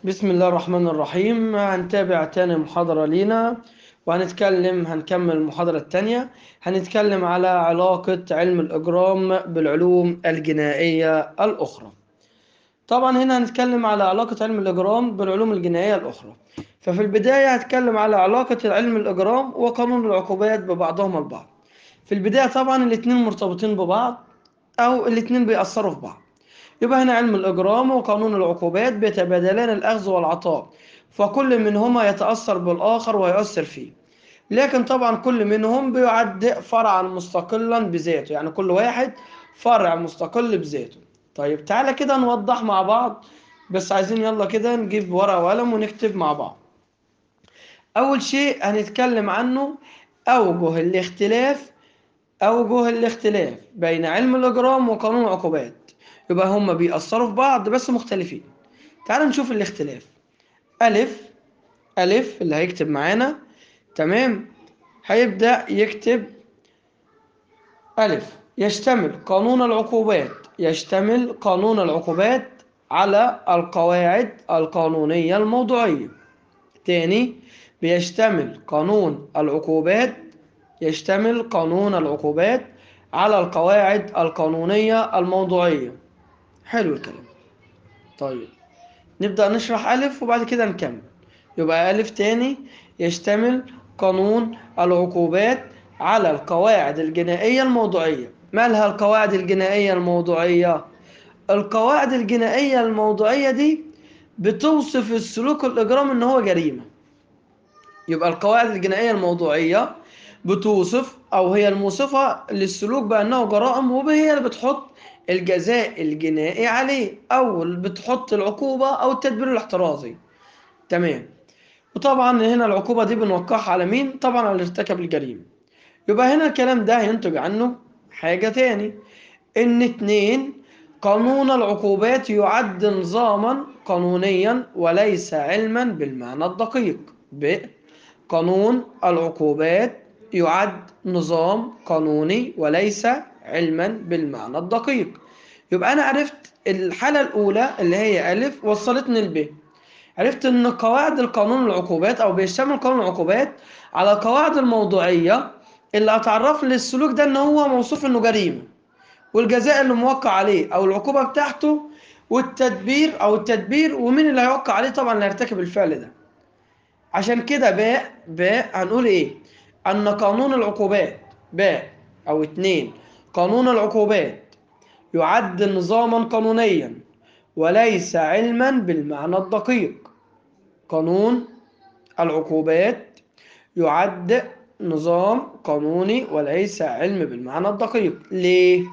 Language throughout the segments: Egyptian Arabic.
بسم الله الرحمن الرحيم هنتابع تاني محاضرة لينا وهنتكلم هنكمل المحاضرة التانية هنتكلم على علاقة علم الإجرام بالعلوم الجنائية الأخرى طبعا هنا هنتكلم على علاقة علم الإجرام بالعلوم الجنائية الأخرى ففي البداية هتكلم على علاقة علم الإجرام وقانون العقوبات ببعضهما البعض في البداية طبعا الاتنين مرتبطين ببعض أو الاتنين بيأثروا في بعض يبقى هنا علم الإجرام وقانون العقوبات بيتبادلان الأخذ والعطاء فكل منهما يتأثر بالآخر ويؤثر فيه لكن طبعا كل منهم بيعد فرعا مستقلا بذاته يعني كل واحد فرع مستقل بذاته طيب تعالى كده نوضح مع بعض بس عايزين يلا كده نجيب ورقة وقلم ونكتب مع بعض أول شيء هنتكلم عنه أوجه الاختلاف أوجه الاختلاف بين علم الإجرام وقانون العقوبات يبقى هما بيأثروا في بعض بس مختلفين تعال نشوف الاختلاف ألف ألف اللي هيكتب معانا تمام هيبدأ يكتب ألف يشتمل قانون العقوبات يشتمل قانون العقوبات على القواعد القانونية الموضوعية تاني بيشتمل قانون العقوبات يشتمل قانون العقوبات على القواعد القانونية الموضوعية حلو الكلام طيب نبدأ نشرح ألف وبعد كده نكمل يبقى ألف تاني يشتمل قانون العقوبات على القواعد الجنائية الموضوعية مالها القواعد الجنائية الموضوعية القواعد الجنائية الموضوعية دي بتوصف السلوك الإجرام إن هو جريمة يبقى القواعد الجنائية الموضوعية بتوصف أو هي الموصفة للسلوك بأنه جرائم وهي اللي بتحط الجزاء الجنائي عليه أو اللي بتحط العقوبة أو التدبير الاحترازي تمام وطبعا هنا العقوبة دي بنوقعها على مين؟ طبعا على اللي ارتكب الجريمة يبقى هنا الكلام ده هينتج عنه حاجة تاني إن اتنين قانون العقوبات يعد نظاما قانونيا وليس علما بالمعنى الدقيق ب قانون العقوبات يعد نظام قانوني وليس علما بالمعنى الدقيق يبقى أنا عرفت الحالة الأولى اللي هي ألف وصلتني لب عرفت إن قواعد القانون العقوبات أو بيشتمل قانون العقوبات على القواعد الموضوعية اللي هتعرف لي السلوك ده إن هو موصوف إنه جريمة والجزاء اللي موقع عليه أو العقوبة بتاعته والتدبير أو التدبير ومين اللي هيوقع عليه طبعا اللي هيرتكب الفعل ده عشان كده باء باء هنقول إيه أن قانون العقوبات باء أو اتنين قانون العقوبات يعد نظاما قانونيا وليس علما بالمعنى الدقيق قانون العقوبات يعد نظام قانوني وليس علم بالمعنى الدقيق ليه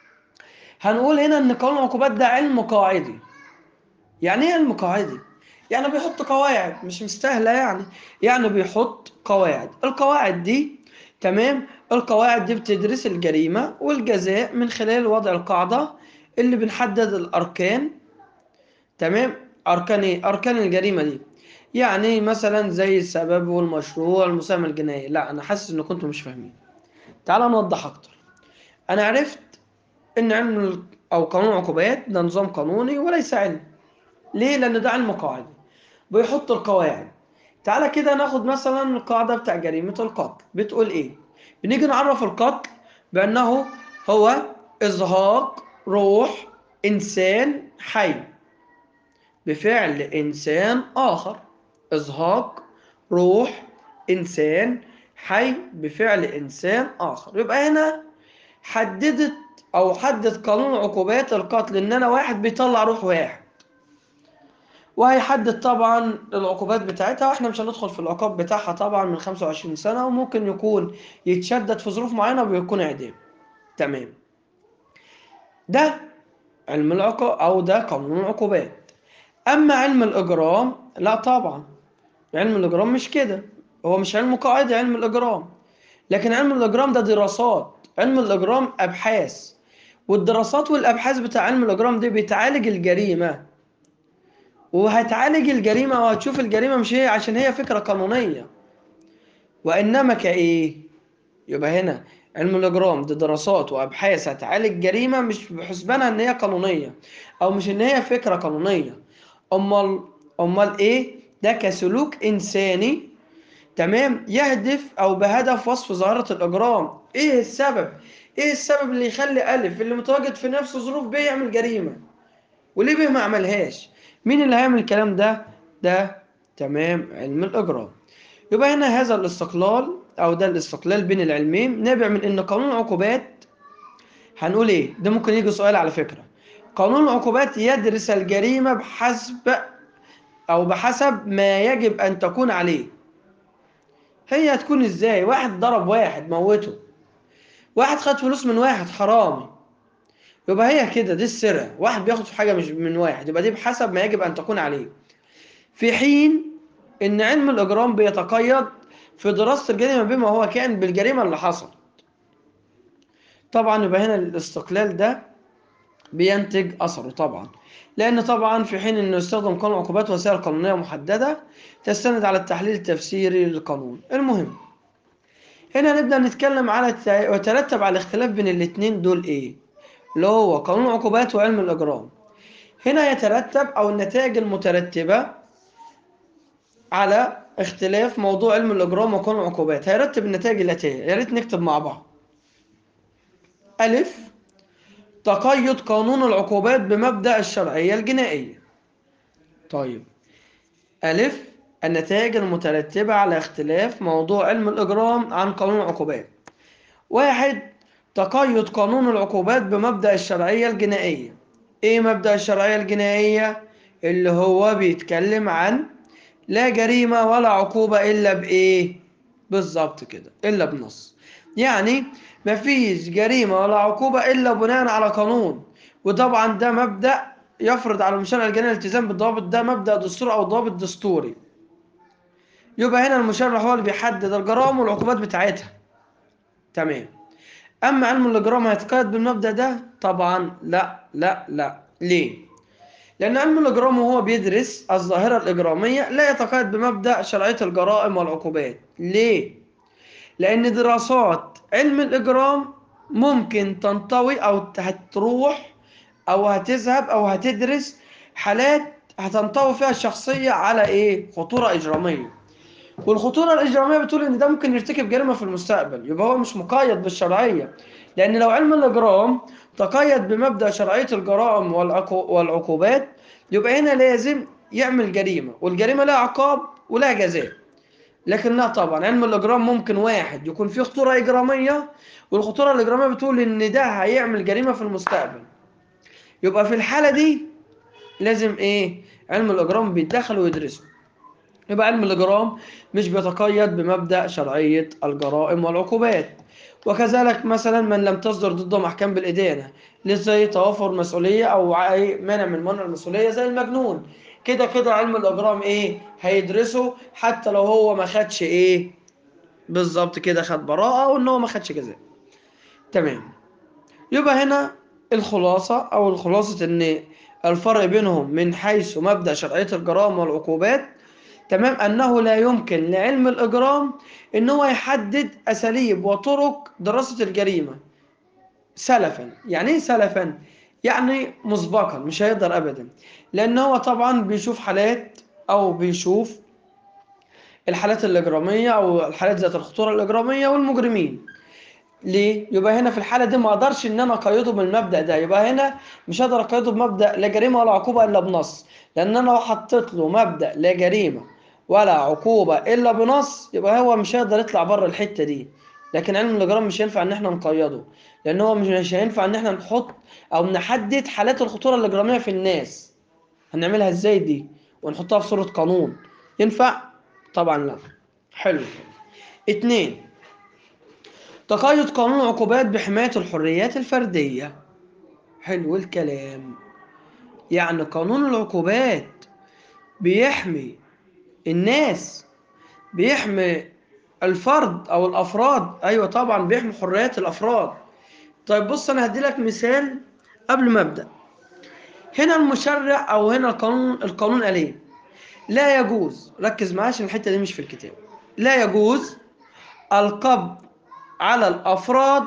هنقول هنا ان قانون العقوبات ده علم قاعدي يعني ايه علم قاعدي يعني بيحط قواعد مش مستاهله يعني يعني بيحط قواعد القواعد دي تمام القواعد دي بتدرس الجريمة والجزاء من خلال وضع القاعدة اللي بنحدد الأركان تمام أركان إيه؟ أركان الجريمة دي يعني مثلا زي السبب والمشروع المساهمة الجنائية لا أنا حاسس إن كنتم مش فاهمين تعال نوضح أكتر أنا عرفت إن علم أو قانون العقوبات ده نظام قانوني وليس علم ليه؟ لأن ده علم قاعدي بيحط القواعد تعالى كده ناخد مثلا القاعدة بتاع جريمة القتل بتقول إيه؟ بنيجي نعرف القتل بأنه هو إزهاق روح إنسان حي بفعل إنسان آخر إزهاق روح إنسان حي بفعل إنسان آخر يبقى هنا حددت أو حدد قانون عقوبات القتل إن أنا واحد بيطلع روح واحد وهيحدد طبعا العقوبات بتاعتها واحنا مش هندخل في العقاب بتاعها طبعا من 25 سنة وممكن يكون يتشدد في ظروف معينة وبيكون اعدام تمام ده علم العقاب او ده قانون العقوبات اما علم الاجرام لا طبعا علم الاجرام مش كده هو مش علم قاعدة علم الاجرام لكن علم الاجرام ده دراسات علم الاجرام ابحاث والدراسات والابحاث بتاع علم الاجرام دي بتعالج الجريمه وهتعالج الجريمة وهتشوف الجريمة مش هي عشان هي فكرة قانونية وإنما كإيه؟ يبقى هنا علم الإجرام دي دراسات وأبحاث هتعالج جريمة مش بحسبانها إن هي قانونية أو مش إن هي فكرة قانونية أمال امال ايه ده كسلوك انساني تمام يهدف او بهدف وصف ظاهره الاجرام ايه السبب ايه السبب اللي يخلي الف اللي متواجد في نفس ظروف ب يعمل جريمه وليه ب ما عملهاش مين اللي هيعمل الكلام ده ده تمام علم الاجرام يبقى هنا هذا الاستقلال او ده الاستقلال بين العلمين نابع من ان قانون العقوبات هنقول ايه ده ممكن يجي سؤال على فكره قانون العقوبات يدرس الجريمه بحسب او بحسب ما يجب ان تكون عليه هي هتكون ازاي واحد ضرب واحد موته واحد خد فلوس من واحد حرامي يبقى هي كده دي السرقه واحد بياخد في حاجه مش من واحد يبقى دي بحسب ما يجب ان تكون عليه في حين ان علم الاجرام بيتقيد في دراسه الجريمه بما هو كان بالجريمه اللي حصلت طبعا يبقى هنا الاستقلال ده بينتج اثره طبعا لان طبعا في حين انه يستخدم قانون العقوبات وسائل قانونيه محدده تستند على التحليل التفسيري للقانون المهم هنا نبدا نتكلم على ويترتب على الاختلاف بين الاثنين دول ايه اللي هو قانون العقوبات وعلم الاجرام هنا يترتب او النتائج المترتبه على اختلاف موضوع علم الاجرام وقانون العقوبات هيرتب النتائج الاتيه يا ريت نكتب مع بعض ألف تقيد قانون العقوبات بمبدأ الشرعية الجنائية طيب ألف النتائج المترتبة على اختلاف موضوع علم الإجرام عن قانون العقوبات واحد تقيد قانون العقوبات بمبدأ الشرعية الجنائية إيه مبدأ الشرعية الجنائية؟ اللي هو بيتكلم عن لا جريمة ولا عقوبة إلا بإيه؟ بالظبط كده إلا بنص يعني مفيش جريمة ولا عقوبة إلا بناء على قانون وطبعا ده مبدأ يفرض على المشرع الجنائي الالتزام بالضوابط ده مبدأ دستوري أو ضابط دستوري يبقى هنا المشرع هو اللي بيحدد الجرائم والعقوبات بتاعتها تمام أما علم الإجرام هيتقيد بالمبدأ ده طبعا لا لا لا ليه؟ لأن علم الإجرام وهو بيدرس الظاهرة الإجرامية لا يتقيد بمبدأ شرعية الجرائم والعقوبات ليه؟ لأن دراسات علم الإجرام ممكن تنطوي أو هتروح أو هتذهب أو هتدرس حالات هتنطوي فيها الشخصية على إيه؟ خطورة إجرامية والخطورة الإجرامية بتقول إن ده ممكن يرتكب جريمة في المستقبل يبقى هو مش مقيد بالشرعية لأن لو علم الإجرام تقيد بمبدأ شرعية الجرائم والعقوبات يبقى هنا لازم يعمل جريمة والجريمة لها عقاب ولها جزاء لكن لا طبعا علم الاجرام ممكن واحد يكون فيه خطوره اجراميه والخطوره الاجراميه بتقول ان ده هيعمل جريمه في المستقبل يبقى في الحاله دي لازم ايه علم الاجرام بيتدخل ويدرسه يبقى علم الاجرام مش بيتقيد بمبدا شرعيه الجرائم والعقوبات وكذلك مثلا من لم تصدر ضده احكام بالادانه زي توافر مسؤوليه او مانع من منع المسؤوليه زي المجنون كده كده علم الاجرام ايه هيدرسه حتى لو هو ما خدش ايه بالظبط كده خد براءه وان هو ما خدش جزاء تمام يبقى هنا الخلاصه او الخلاصه ان الفرق بينهم من حيث مبدا شرعيه الجرائم والعقوبات تمام انه لا يمكن لعلم الاجرام ان هو يحدد اساليب وطرق دراسه الجريمه سلفا يعني ايه سلفا يعني مسبقا مش هيقدر ابدا لان هو طبعا بيشوف حالات او بيشوف الحالات الاجراميه او الحالات ذات الخطوره الاجراميه والمجرمين ليه يبقى هنا في الحاله دي ما اقدرش ان انا اقيده بالمبدا ده يبقى هنا مش هقدر اقيده بمبدا لا جريمه ولا عقوبه الا بنص لان انا لو حطيت له مبدا لا جريمه ولا عقوبه الا بنص يبقى هو مش هيقدر يطلع بره الحته دي لكن علم الاجرام مش هينفع ان احنا نقيده لان هو مش هينفع ان احنا نحط او نحدد حالات الخطوره الاجراميه في الناس هنعملها ازاي دي ونحطها في صوره قانون ينفع طبعا لا حلو اتنين تقيد قانون العقوبات بحمايه الحريات الفرديه حلو الكلام يعني قانون العقوبات بيحمي الناس بيحمي الفرد او الافراد ايوه طبعا بيحمي حريات الافراد طيب بص انا هدي لك مثال قبل ما ابدا هنا المشرع او هنا القانون القانون قال ايه لا يجوز ركز معايا عشان الحته دي مش في الكتاب لا يجوز القبض على الافراد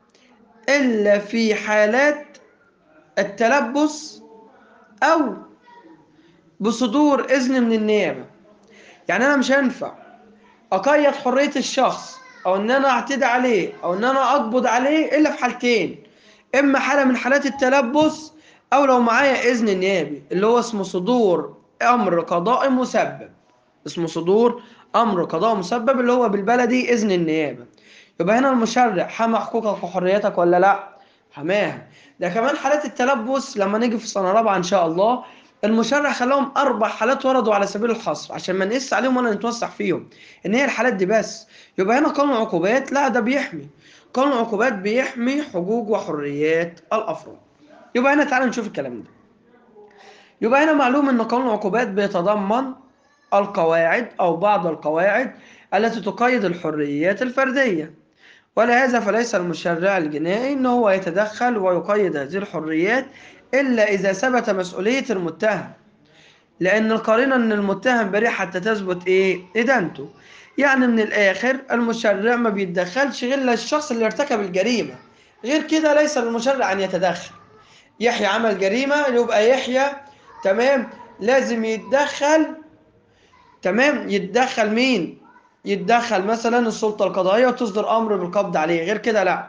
الا في حالات التلبس او بصدور إذن من النيابة يعني أنا مش هينفع أقيد حرية الشخص أو إن أنا أعتدي عليه أو إن أنا أقبض عليه إلا في حالتين إما حالة من حالات التلبس أو لو معايا إذن نيابي اللي هو اسمه صدور أمر قضائي مسبب اسمه صدور أمر قضائي مسبب اللي هو بالبلدي إذن النيابة يبقى هنا المشرع حمى حقوقك وحريتك ولا لأ؟ حماها ده كمان حالات التلبس لما نيجي في سنة رابعة إن شاء الله المشرع خلاهم أربع حالات وردوا على سبيل الحصر عشان ما نقيس عليهم ولا نتوسع فيهم إن هي الحالات دي بس يبقى هنا قانون العقوبات لا ده بيحمي قانون العقوبات بيحمي حقوق وحريات الأفراد يبقى هنا تعالى نشوف الكلام ده يبقى هنا معلوم ان قانون العقوبات بيتضمن القواعد او بعض القواعد التي تقيد الحريات الفرديه ولهذا فليس المشرع الجنائي ان هو يتدخل ويقيد هذه الحريات الا اذا ثبت مسؤوليه المتهم لان القرينه ان المتهم بريء حتى تثبت ايه ادانته يعني من الاخر المشرع ما بيتدخلش غير للشخص اللي ارتكب الجريمه غير كده ليس للمشرع ان يتدخل يحيى عمل جريمة يبقى يحيى تمام لازم يتدخل تمام يتدخل مين يتدخل مثلا السلطة القضائية وتصدر أمر بالقبض عليه غير كده لا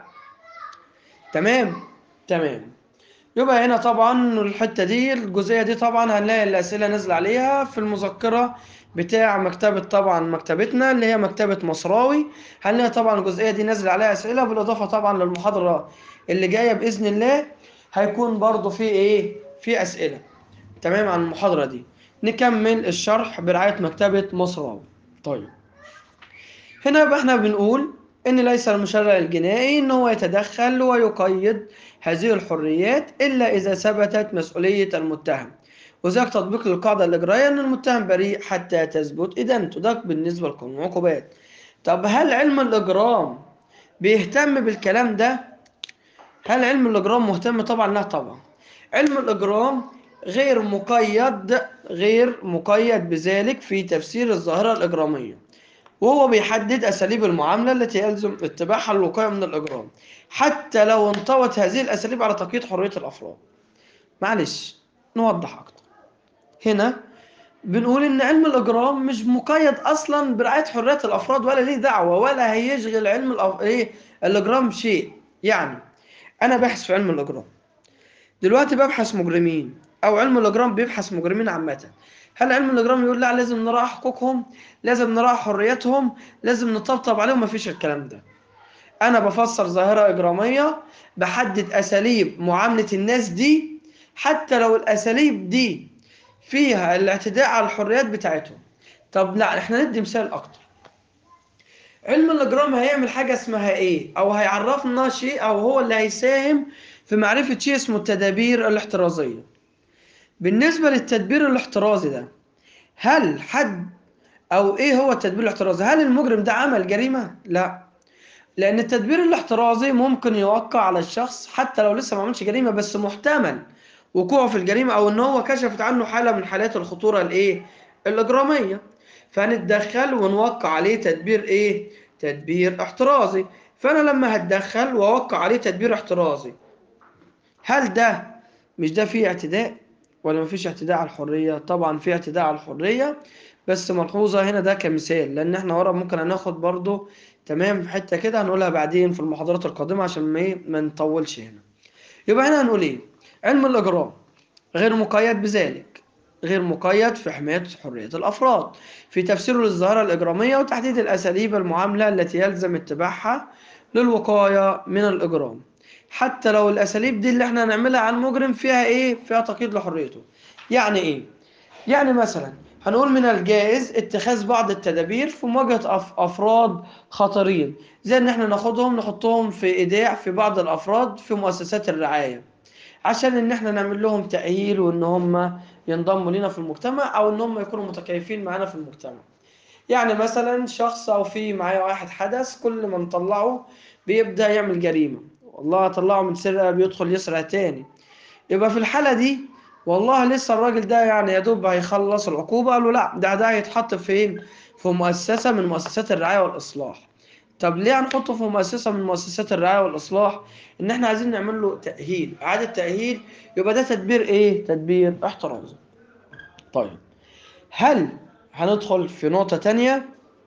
تمام تمام يبقى هنا طبعا الحتة دي الجزئية دي طبعا هنلاقي الأسئلة نازلة عليها في المذكرة بتاع مكتبة طبعا مكتبتنا اللي هي مكتبة مصراوي هنلاقي طبعا الجزئية دي نازل عليها أسئلة بالإضافة طبعا للمحاضرة اللي جاية بإذن الله هيكون برضو في ايه في اسئله تمام عن المحاضره دي نكمل الشرح برعايه مكتبه مصراوي طيب هنا بقى احنا بنقول ان ليس المشرع الجنائي ان هو يتدخل ويقيد هذه الحريات الا اذا ثبتت مسؤوليه المتهم وذلك تطبيق للقاعده الاجرائيه ان المتهم بريء حتى تثبت ادانته ده بالنسبه لقانون العقوبات طب هل علم الاجرام بيهتم بالكلام ده هل علم الإجرام مهتم طبعا لا طبعا علم الإجرام غير مقيد غير مقيد بذلك في تفسير الظاهرة الإجرامية وهو بيحدد أساليب المعاملة التي يلزم اتباعها للوقاية من الإجرام حتى لو انطوت هذه الأساليب على تقييد حرية الأفراد معلش نوضح أكتر هنا بنقول إن علم الإجرام مش مقيد أصلا برعاية حرية الأفراد ولا ليه دعوة ولا هيشغل علم الأف... إيه الإجرام شيء يعني انا باحث في علم الاجرام دلوقتي ببحث مجرمين او علم الاجرام بيبحث مجرمين عامه هل علم الاجرام يقول لا لازم نراعي حقوقهم لازم نراعي حريتهم لازم نطبطب عليهم مفيش الكلام ده انا بفسر ظاهره اجراميه بحدد اساليب معامله الناس دي حتى لو الاساليب دي فيها الاعتداء على الحريات بتاعتهم طب لا احنا ندي مثال اكتر علم الاجرام هيعمل حاجه اسمها ايه او هيعرفنا شيء او هو اللي هيساهم في معرفه شيء اسمه التدابير الاحترازيه بالنسبه للتدبير الاحترازي ده هل حد او ايه هو التدبير الاحترازي هل المجرم ده عمل جريمه لا لان التدبير الاحترازي ممكن يوقع على الشخص حتى لو لسه ما عملش جريمه بس محتمل وقوعه في الجريمه او ان هو كشفت عنه حاله من حالات الخطوره الايه الاجراميه فنتدخل ونوقع عليه تدبير ايه تدبير احترازي فانا لما هتدخل واوقع عليه تدبير احترازي هل ده مش ده فيه اعتداء ولا مفيش اعتداء على الحريه طبعا في اعتداء على الحريه بس ملحوظه هنا ده كمثال لان احنا ورا ممكن هناخد برضو تمام في حته كده هنقولها بعدين في المحاضرات القادمه عشان ما ايه ما نطولش هنا يبقى هنا هنقول ايه علم الاجرام غير مقيد بذلك غير مقيد في حماية حرية الأفراد في تفسيره للظاهرة الإجرامية وتحديد الأساليب المعاملة التي يلزم اتباعها للوقاية من الإجرام حتى لو الأساليب دي اللي احنا هنعملها على المجرم فيها إيه؟ فيها تقييد لحريته يعني إيه؟ يعني مثلا هنقول من الجائز اتخاذ بعض التدابير في مواجهة أف أفراد خطرين زي إن احنا ناخدهم نحطهم في إيداع في بعض الأفراد في مؤسسات الرعاية عشان إن احنا نعمل لهم تأهيل وإن هم ينضموا لنا في المجتمع او ان هم يكونوا متكيفين معانا في المجتمع يعني مثلا شخص او في معايا واحد حدث كل ما نطلعه بيبدا يعمل جريمه والله اطلعه من سرقه بيدخل يسرق تاني يبقى في الحاله دي والله لسه الراجل ده يعني يا دوب هيخلص العقوبه قالوا لا ده ده هيتحط فين في مؤسسه من مؤسسات الرعايه والاصلاح طب ليه هنحطه في مؤسسه من مؤسسات الرعايه والاصلاح ان احنا عايزين نعمل له تاهيل اعاده تاهيل يبقى ده تدبير ايه تدبير احترازي طيب هل هندخل في نقطة تانية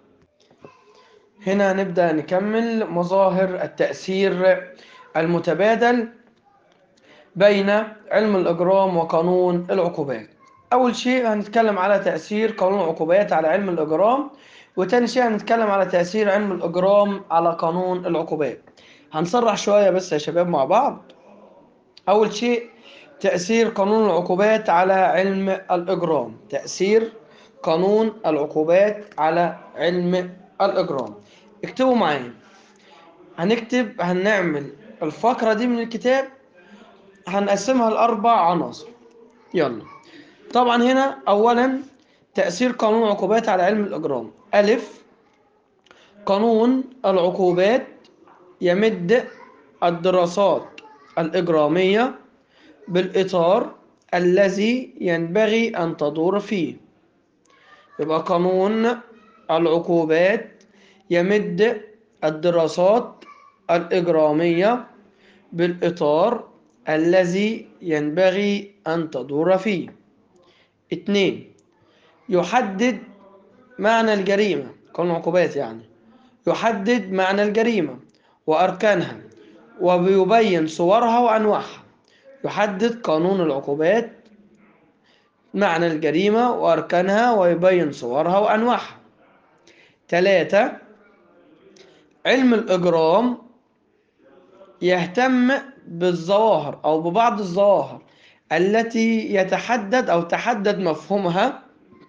هنا نبدأ نكمل مظاهر التأثير المتبادل بين علم الإجرام وقانون العقوبات أول شيء هنتكلم على تأثير قانون العقوبات على علم الإجرام وتاني شيء هنتكلم على تأثير علم الإجرام على قانون العقوبات هنصرح شوية بس يا شباب مع بعض أول شيء تأثير قانون العقوبات على علم الإجرام تأثير قانون العقوبات على علم الإجرام اكتبوا معايا هنكتب هنعمل الفقرة دي من الكتاب هنقسمها لأربع عناصر يلا طبعا هنا أولا تأثير قانون العقوبات على علم الإجرام ألف قانون العقوبات يمد الدراسات الإجرامية بالإطار الذي ينبغي أن تدور فيه يبقى قانون العقوبات يمد الدراسات الإجرامية بالإطار الذي ينبغي أن تدور فيه اتنين يحدد معنى الجريمة قانون العقوبات يعني يحدد معنى الجريمة وأركانها وبيبين صورها وأنواعها يحدد قانون العقوبات معنى الجريمة وأركانها ويبين صورها وأنواعها ثلاثة علم الإجرام يهتم بالظواهر أو ببعض الظواهر التي يتحدد أو تحدد مفهومها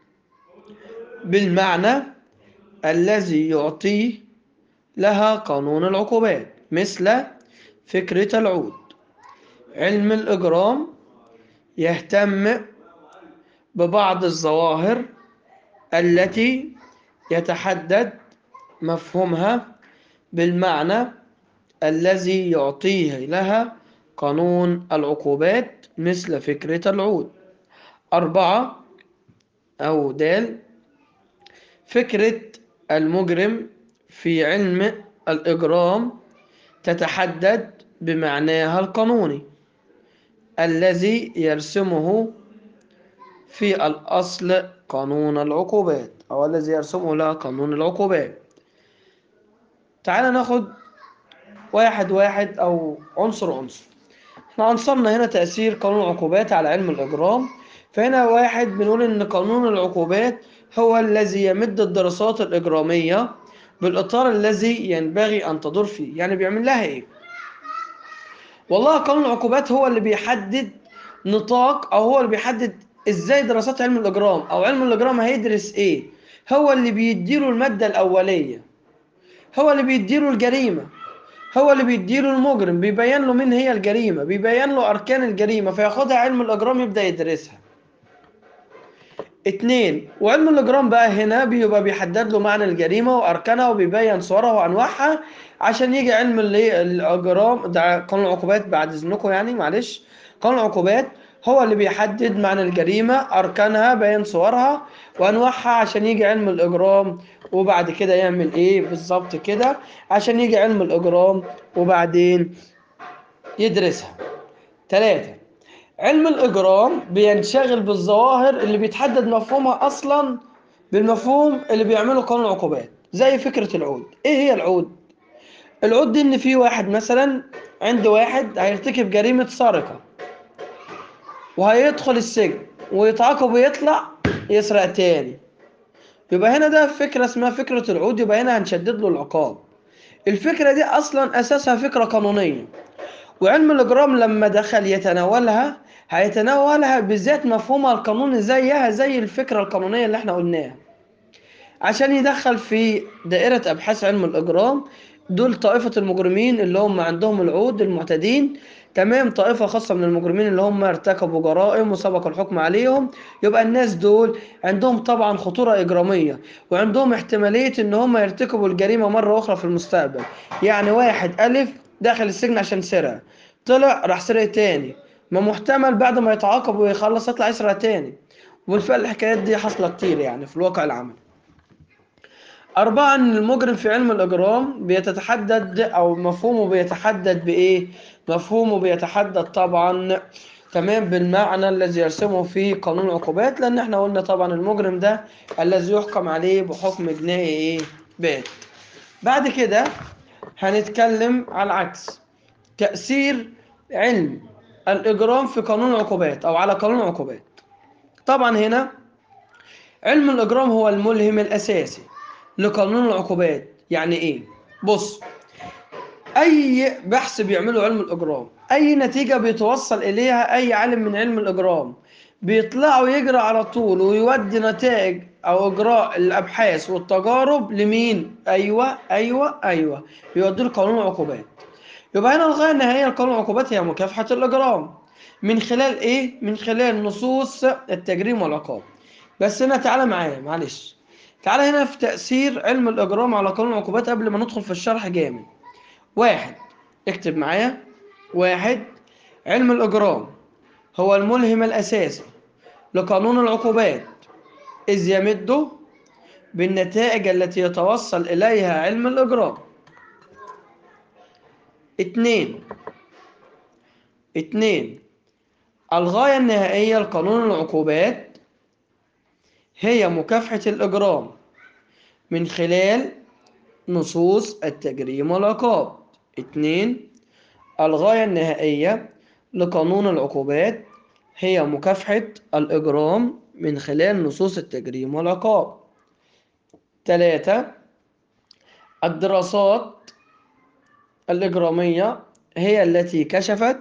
بالمعنى الذي يعطيه لها قانون العقوبات مثل فكرة العود علم الإجرام يهتم ببعض الظواهر التي يتحدد مفهومها بالمعنى الذي يعطيه لها قانون العقوبات مثل فكرة العود أربعة أو دال فكرة المجرم في علم الإجرام تتحدد بمعناها القانوني الذي يرسمه في الأصل قانون العقوبات أو الذي يرسمه لها قانون العقوبات تعال ناخد واحد واحد أو عنصر عنصر احنا عنصرنا هنا تأثير قانون العقوبات على علم الإجرام فهنا واحد بنقول إن قانون العقوبات هو الذي يمد الدراسات الإجرامية بالإطار الذي ينبغي أن تدور فيه يعني بيعمل لها إيه؟ والله قانون العقوبات هو اللي بيحدد نطاق أو هو اللي بيحدد إزاي دراسات علم الإجرام أو علم الإجرام هيدرس إيه هو اللي بيديله المادة الأولية هو اللي بيديله الجريمة هو اللي بيديله المجرم بيبين له مين هي الجريمة بيبين له أركان الجريمة فياخدها علم الإجرام يبدأ يدرسها اتنين وعلم الإجرام بقى هنا بيبقى بيحدد له معنى الجريمة وأركانها وبيبين صورها وأنواعها عشان يجي علم اللي الإجرام ده قانون العقوبات بعد إذنكم يعني معلش قانون العقوبات هو اللي بيحدد معنى الجريمة أركانها بين صورها وأنواعها عشان يجي علم الإجرام وبعد كده يعمل إيه بالظبط كده عشان يجي علم الإجرام وبعدين يدرسها ثلاثة علم الإجرام بينشغل بالظواهر اللي بيتحدد مفهومها أصلا بالمفهوم اللي بيعمله قانون العقوبات زي فكرة العود إيه هي العود؟ العود دي إن في واحد مثلا عند واحد هيرتكب جريمة سرقة وهيدخل السجن ويتعاقب ويطلع يسرق تاني يبقى هنا ده فكرة اسمها فكرة العود يبقى هنا هنشدد له العقاب الفكرة دي أصلا أساسها فكرة قانونية وعلم الإجرام لما دخل يتناولها هيتناولها بذات مفهومها القانوني زيها زي الفكرة القانونية اللي احنا قلناها عشان يدخل في دائرة أبحاث علم الإجرام دول طائفة المجرمين اللي هم عندهم العود المعتدين تمام طائفة خاصة من المجرمين اللي هم ارتكبوا جرائم وسبق الحكم عليهم يبقى الناس دول عندهم طبعا خطورة إجرامية وعندهم احتمالية إن هم يرتكبوا الجريمة مرة أخرى في المستقبل يعني واحد ألف داخل السجن عشان سرق طلع راح سرق تاني ما محتمل بعد ما يتعاقب ويخلص يطلع يسرق تاني وبالفعل الحكايات دي حاصلة كتير يعني في الواقع العملي أربعة إن المجرم في علم الإجرام بيتحدد أو مفهومه بيتحدد بإيه؟ مفهومه بيتحدد طبعا تمام بالمعنى الذي يرسمه في قانون العقوبات لان احنا قلنا طبعا المجرم ده الذي يحكم عليه بحكم جنائي ايه بات بعد كده هنتكلم على العكس تأثير علم الإجرام في قانون العقوبات أو على قانون العقوبات طبعا هنا علم الإجرام هو الملهم الأساسي لقانون العقوبات يعني إيه؟ بص أي بحث بيعمله علم الإجرام أي نتيجة بيتوصل إليها أي عالم من علم الإجرام بيطلعوا يجري على طول ويودي نتائج أو إجراء الأبحاث والتجارب لمين؟ أيوه أيوه أيوه بيودوا لقانون العقوبات يبقى هنا الغاية النهائية لقانون العقوبات هي مكافحة الإجرام من خلال إيه؟ من خلال نصوص التجريم والعقاب بس هنا تعالى معايا معلش تعالى هنا في تأثير علم الإجرام على قانون العقوبات قبل ما ندخل في الشرح جامد واحد اكتب معايا واحد علم الإجرام هو الملهم الأساسي لقانون العقوبات إذ يمد بالنتائج التي يتوصل إليها علم الإجرام اتنين اتنين الغاية النهائية لقانون العقوبات هي مكافحة الإجرام من خلال نصوص التجريم والعقاب اتنين الغاية النهائية لقانون العقوبات هي مكافحة الإجرام من خلال نصوص التجريم والعقاب تلاتة الدراسات الإجرامية هي التي كشفت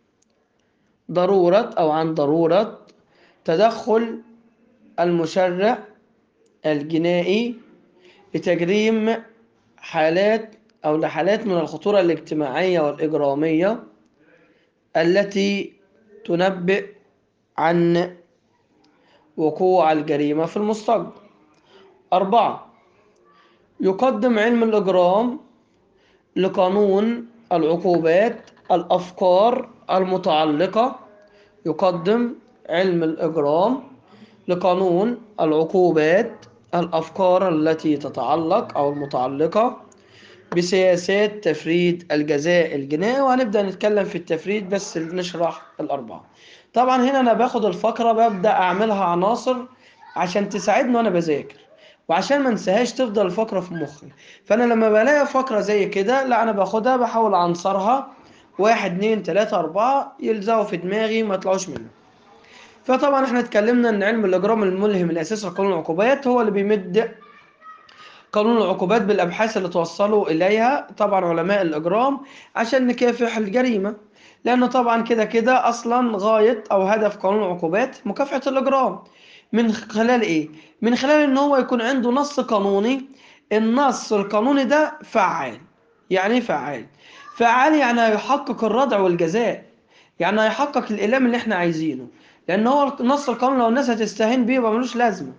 ضرورة أو عن ضرورة تدخل المشرع الجنائي لتجريم حالات أو لحالات من الخطورة الاجتماعية والإجرامية التي تنبئ عن وقوع الجريمة في المستقبل أربعة يقدم علم الإجرام لقانون العقوبات الأفكار المتعلقة يقدم علم الإجرام لقانون العقوبات الأفكار التي تتعلق أو المتعلقة بسياسات تفريد الجزاء الجنائي وهنبدأ نتكلم في التفريد بس نشرح الأربعة طبعا هنا أنا باخد الفقرة ببدأ أعملها عناصر عشان تساعدني وأنا بذاكر وعشان ما انساهاش تفضل الفقرة في مخي فأنا لما بلاقي فقرة زي كده لا أنا باخدها بحاول أنصرها واحد اتنين تلاتة أربعة يلزقوا في دماغي ما يطلعوش منه فطبعا احنا اتكلمنا ان علم الاجرام الملهم الاساسي لقانون العقوبات هو اللي بيمد قانون العقوبات بالابحاث اللي توصلوا اليها طبعا علماء الاجرام عشان نكافح الجريمه لان طبعا كده كده اصلا غايه او هدف قانون العقوبات مكافحه الاجرام من خلال ايه من خلال ان هو يكون عنده نص قانوني النص القانوني ده فعال يعني ايه فعال فعال يعني هيحقق الردع والجزاء يعني هيحقق الإيلام اللي احنا عايزينه لأن هو نص القانون لو الناس هتستهين بيه يبقى ملوش لازمة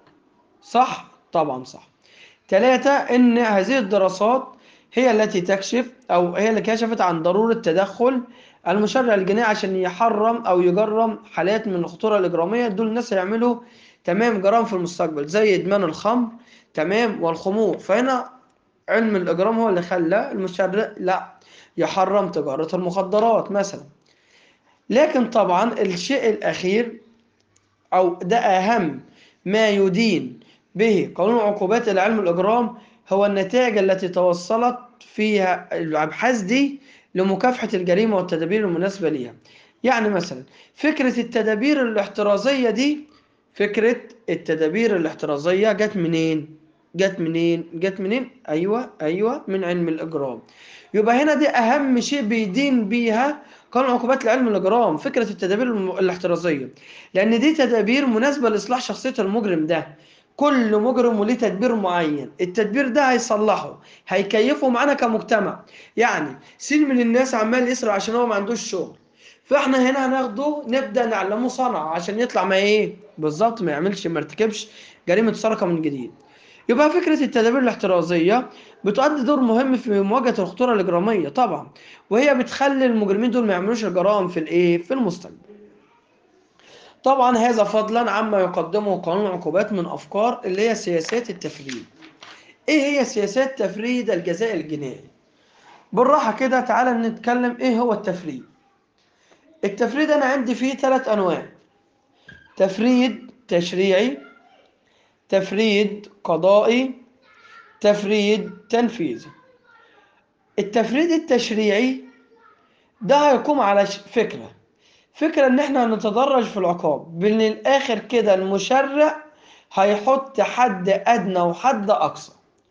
صح؟ طبعا صح ثلاثة إن هذه الدراسات هي التي تكشف أو هي اللي كشفت عن ضرورة تدخل المشرع الجنائي عشان يحرم أو يجرم حالات من الخطورة الإجرامية دول الناس هيعملوا تمام جرائم في المستقبل زي إدمان الخمر تمام والخمور فهنا علم الإجرام هو اللي خلى المشرع لا يحرم تجارة المخدرات مثلا لكن طبعا الشيء الأخير أو ده أهم ما يدين به قانون عقوبات العلم الإجرام هو النتائج التي توصلت فيها الأبحاث دي لمكافحة الجريمة والتدابير المناسبة ليها يعني مثلا فكرة التدابير الاحترازية دي فكرة التدابير الاحترازية جت منين؟ جت منين؟ جت منين؟ أيوة أيوة من علم الإجرام يبقى هنا دي أهم شيء بيدين بيها قانون عقوبات العلم الإجرام فكرة التدابير الاحترازية لأن دي تدابير مناسبة لإصلاح شخصية المجرم ده كل مجرم وليه تدبير معين التدبير ده هيصلحه هيكيفه معانا كمجتمع يعني سين من الناس عمال يسرق عشان هو ما عندوش شغل فاحنا هنا هناخده نبدا نعلمه صنعه عشان يطلع ما ايه بالظبط ما يعملش ما يرتكبش جريمه سرقه من جديد يبقى فكره التدابير الاحترازيه بتؤدي دور مهم في مواجهه الخطوره الاجراميه طبعا وهي بتخلي المجرمين دول ما يعملوش الجرائم في الايه في المستقبل طبعا هذا فضلا عما يقدمه قانون العقوبات من افكار اللي هي سياسات التفريد ايه هي سياسات تفريد الجزاء الجنائي بالراحه كده تعالى نتكلم ايه هو التفريد التفريد أنا عندي فيه ثلاث أنواع تفريد تشريعي تفريد قضائي تفريد تنفيذي التفريد التشريعي ده هيقوم على ش- فكرة فكرة ان احنا نتدرج في العقاب بان الاخر كده المشرع هيحط حد ادنى وحد اقصى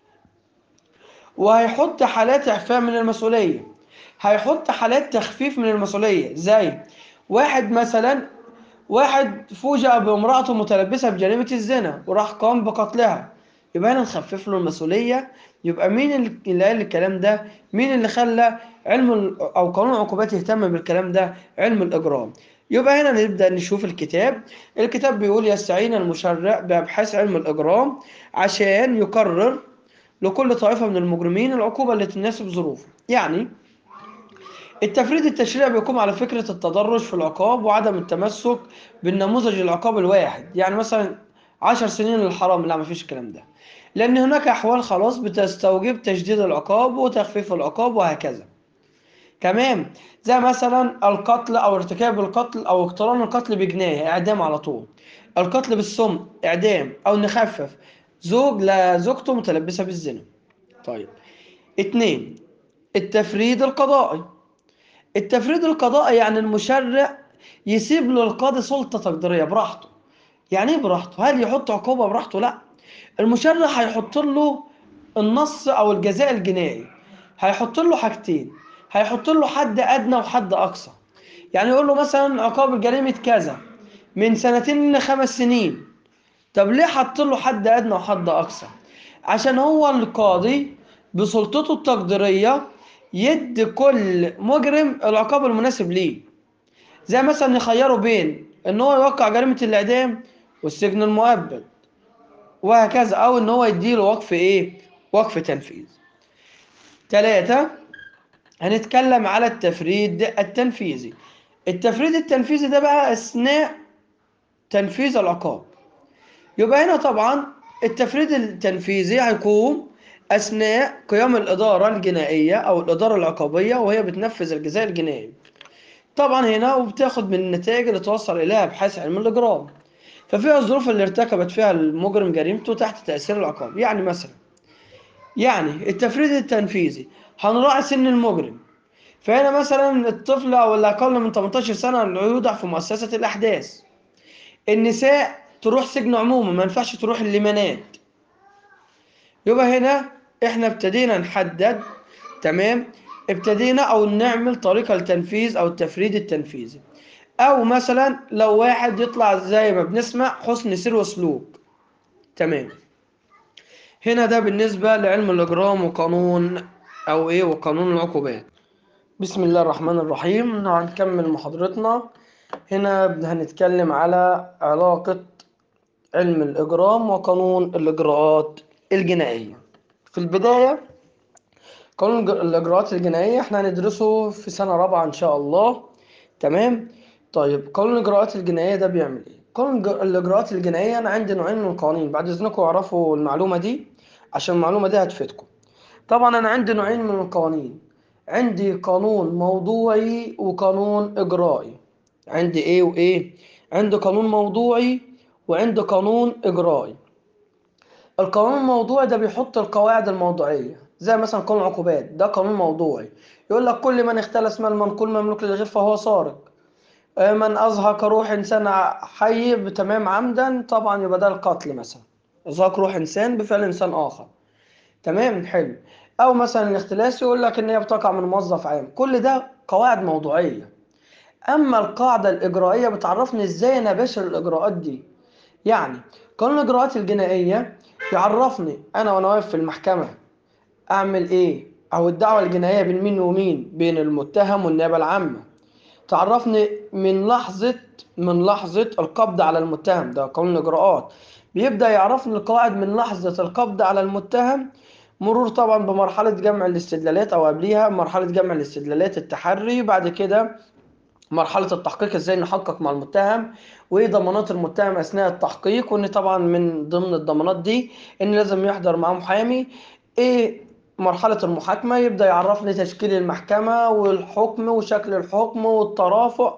وهيحط حالات اعفاء من المسؤولية هيحط حالات تخفيف من المسؤولية زي واحد مثلا واحد فوجئ بامرأته متلبسة بجريمة الزنا وراح قام بقتلها يبقى هنا نخفف له المسؤولية يبقى مين اللي قال الكلام ده مين اللي خلى علم ال- أو قانون العقوبات يهتم بالكلام ده علم الإجرام يبقى هنا نبدأ نشوف الكتاب الكتاب بيقول يستعين المشرع بأبحاث علم الإجرام عشان يقرر لكل طائفة من المجرمين العقوبة اللي تناسب ظروفه يعني التفريد التشريعي بيقوم على فكرة التدرج في العقاب وعدم التمسك بالنموذج العقاب الواحد يعني مثلا عشر سنين للحرام لا مفيش الكلام ده لأن هناك أحوال خلاص بتستوجب تشديد العقاب وتخفيف العقاب وهكذا تمام زي مثلا القتل أو ارتكاب القتل أو اقتران القتل بجناية إعدام على طول القتل بالسم إعدام أو نخفف زوج لزوجته متلبسة بالزنا طيب اتنين التفريد القضائي التفريد القضائي يعني المشرع يسيب للقاضي سلطة تقديرية براحته يعني ايه براحته هل يحط عقوبة براحته لا المشرع هيحط له النص او الجزاء الجنائي هيحط له حاجتين هيحط له حد ادنى وحد اقصى يعني يقول له مثلا عقاب جريمة كذا من سنتين لخمس سنين طب ليه حط له حد ادنى وحد اقصى عشان هو القاضي بسلطته التقديرية يدي كل مجرم العقاب المناسب ليه زي مثلا يخيره بين ان هو يوقع جريمة الاعدام والسجن المؤبد وهكذا او ان هو يديله وقف ايه وقف تنفيذ ثلاثة هنتكلم على التفريد التنفيذي التفريد التنفيذي ده بقى اثناء تنفيذ العقاب يبقى هنا طبعا التفريد التنفيذي هيكون اثناء قيام الاداره الجنائيه او الاداره العقابيه وهي بتنفذ الجزاء الجنائي طبعا هنا وبتاخد من النتائج اللي توصل اليها ابحاث علم الاجرام ففيها الظروف اللي ارتكبت فيها المجرم جريمته تحت تاثير العقاب يعني مثلا يعني التفريد التنفيذي هنراعي سن المجرم فهنا مثلا الطفل او اللي اقل من 18 سنه يوضع في مؤسسه الاحداث النساء تروح سجن عمومي ما ينفعش تروح الليمانات يبقى هنا احنا ابتدينا نحدد تمام ابتدينا او نعمل طريقة للتنفيذ او التفريد التنفيذي او مثلا لو واحد يطلع زي ما بنسمع حسن سير وسلوك تمام هنا ده بالنسبة لعلم الاجرام وقانون او ايه وقانون العقوبات بسم الله الرحمن الرحيم هنكمل محاضرتنا هنا هنتكلم على علاقة علم الإجرام وقانون الإجراءات الجنائية في البداية قانون الج- الإجراءات الجنائية احنا هندرسه في سنة رابعة إن شاء الله تمام طيب قانون الإجراءات الجنائية ده بيعمل إيه؟ قانون الج- الإجراءات الجنائية أنا عندي نوعين من القوانين بعد إذنكم اعرفوا المعلومة دي عشان المعلومة دي هتفيدكم طبعا أنا عندي نوعين من القوانين عندي قانون موضوعي وقانون إجرائي عندي إيه وإيه؟ عندي قانون موضوعي وعندي قانون إجرائي القانون الموضوعي ده بيحط القواعد الموضوعية زي مثلا قانون العقوبات ده قانون موضوعي يقول لك كل من اختلس مال منقول مملوك للغير فهو سارق آه، من أزهق روح إنسان حي بتمام عمدا طبعا يبقى ده القتل مثلا إزهاق روح إنسان بفعل إنسان آخر تمام حلو أو مثلا الاختلاس يقول لك إن هي بتقع من موظف عام كل ده قواعد موضوعية أما القاعدة الإجرائية بتعرفني إزاي أنا باشر الإجراءات دي يعني قانون الإجراءات الجنائية يعرفني أنا وأنا واقف في المحكمة أعمل إيه أو الدعوة الجنائية بين مين ومين بين المتهم والنيابة العامة تعرفني من لحظة من لحظة القبض على المتهم ده قانون الإجراءات بيبدأ يعرفني القواعد من لحظة القبض على المتهم مرور طبعا بمرحلة جمع الاستدلالات أو قبليها مرحلة جمع الاستدلالات التحري بعد كده مرحلة التحقيق ازاي نحقق مع المتهم وايه ضمانات المتهم اثناء التحقيق وان طبعا من ضمن الضمانات دي ان لازم يحضر معاه محامي ايه مرحلة المحاكمة يبدأ يعرفني تشكيل المحكمة والحكم وشكل الحكم والترافع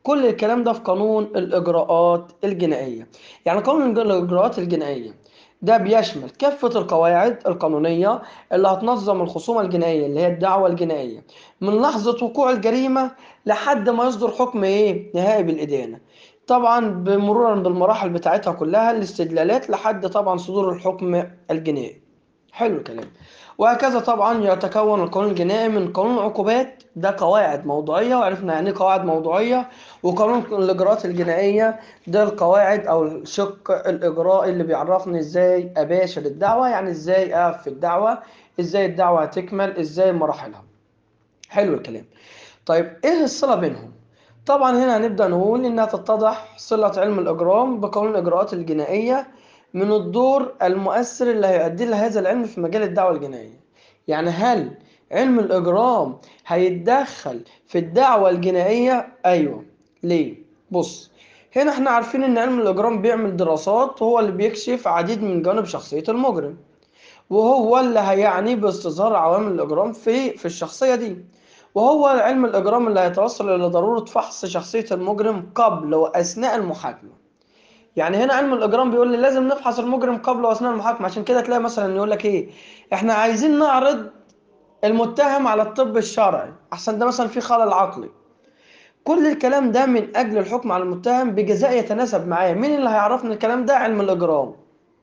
كل الكلام ده في قانون الإجراءات الجنائية يعني قانون الإجراءات الجنائية ده بيشمل كافة القواعد القانونية اللي هتنظم الخصومة الجنائية اللي هي الدعوة الجنائية من لحظة وقوع الجريمة لحد ما يصدر حكم إيه نهائي بالإدانة طبعا بمرورا بالمراحل بتاعتها كلها الاستدلالات لحد طبعا صدور الحكم الجنائي حلو الكلام وهكذا طبعا يتكون القانون الجنائي من قانون العقوبات ده قواعد موضوعية وعرفنا يعني ايه قواعد موضوعية وقانون الإجراءات الجنائية ده القواعد أو الشق الإجرائي اللي بيعرفني إزاي أباشر الدعوة يعني إزاي أقف في الدعوة إزاي الدعوة هتكمل إزاي مراحلها حلو الكلام طيب إيه الصلة بينهم؟ طبعا هنا هنبدأ نقول إنها تتضح صلة علم الإجرام بقانون الإجراءات الجنائية من الدور المؤثر اللي هيؤدي لهذا العلم في مجال الدعوة الجنائية يعني هل علم الإجرام هيتدخل في الدعوة الجنائية؟ أيوه ليه؟ بص هنا احنا عارفين ان علم الإجرام بيعمل دراسات وهو اللي بيكشف عديد من جوانب شخصية المجرم وهو اللي هيعني باستظهار عوامل الإجرام في في الشخصية دي وهو علم الإجرام اللي هيتوصل إلى ضرورة فحص شخصية المجرم قبل وأثناء المحاكمة يعني هنا علم الاجرام بيقول لي لازم نفحص المجرم قبل واثناء المحاكمه عشان كده تلاقي مثلا يقول لك ايه احنا عايزين نعرض المتهم على الطب الشرعي احسن ده مثلا في خلل عقلي كل الكلام ده من اجل الحكم على المتهم بجزاء يتناسب معاه مين اللي هيعرفنا الكلام ده علم الاجرام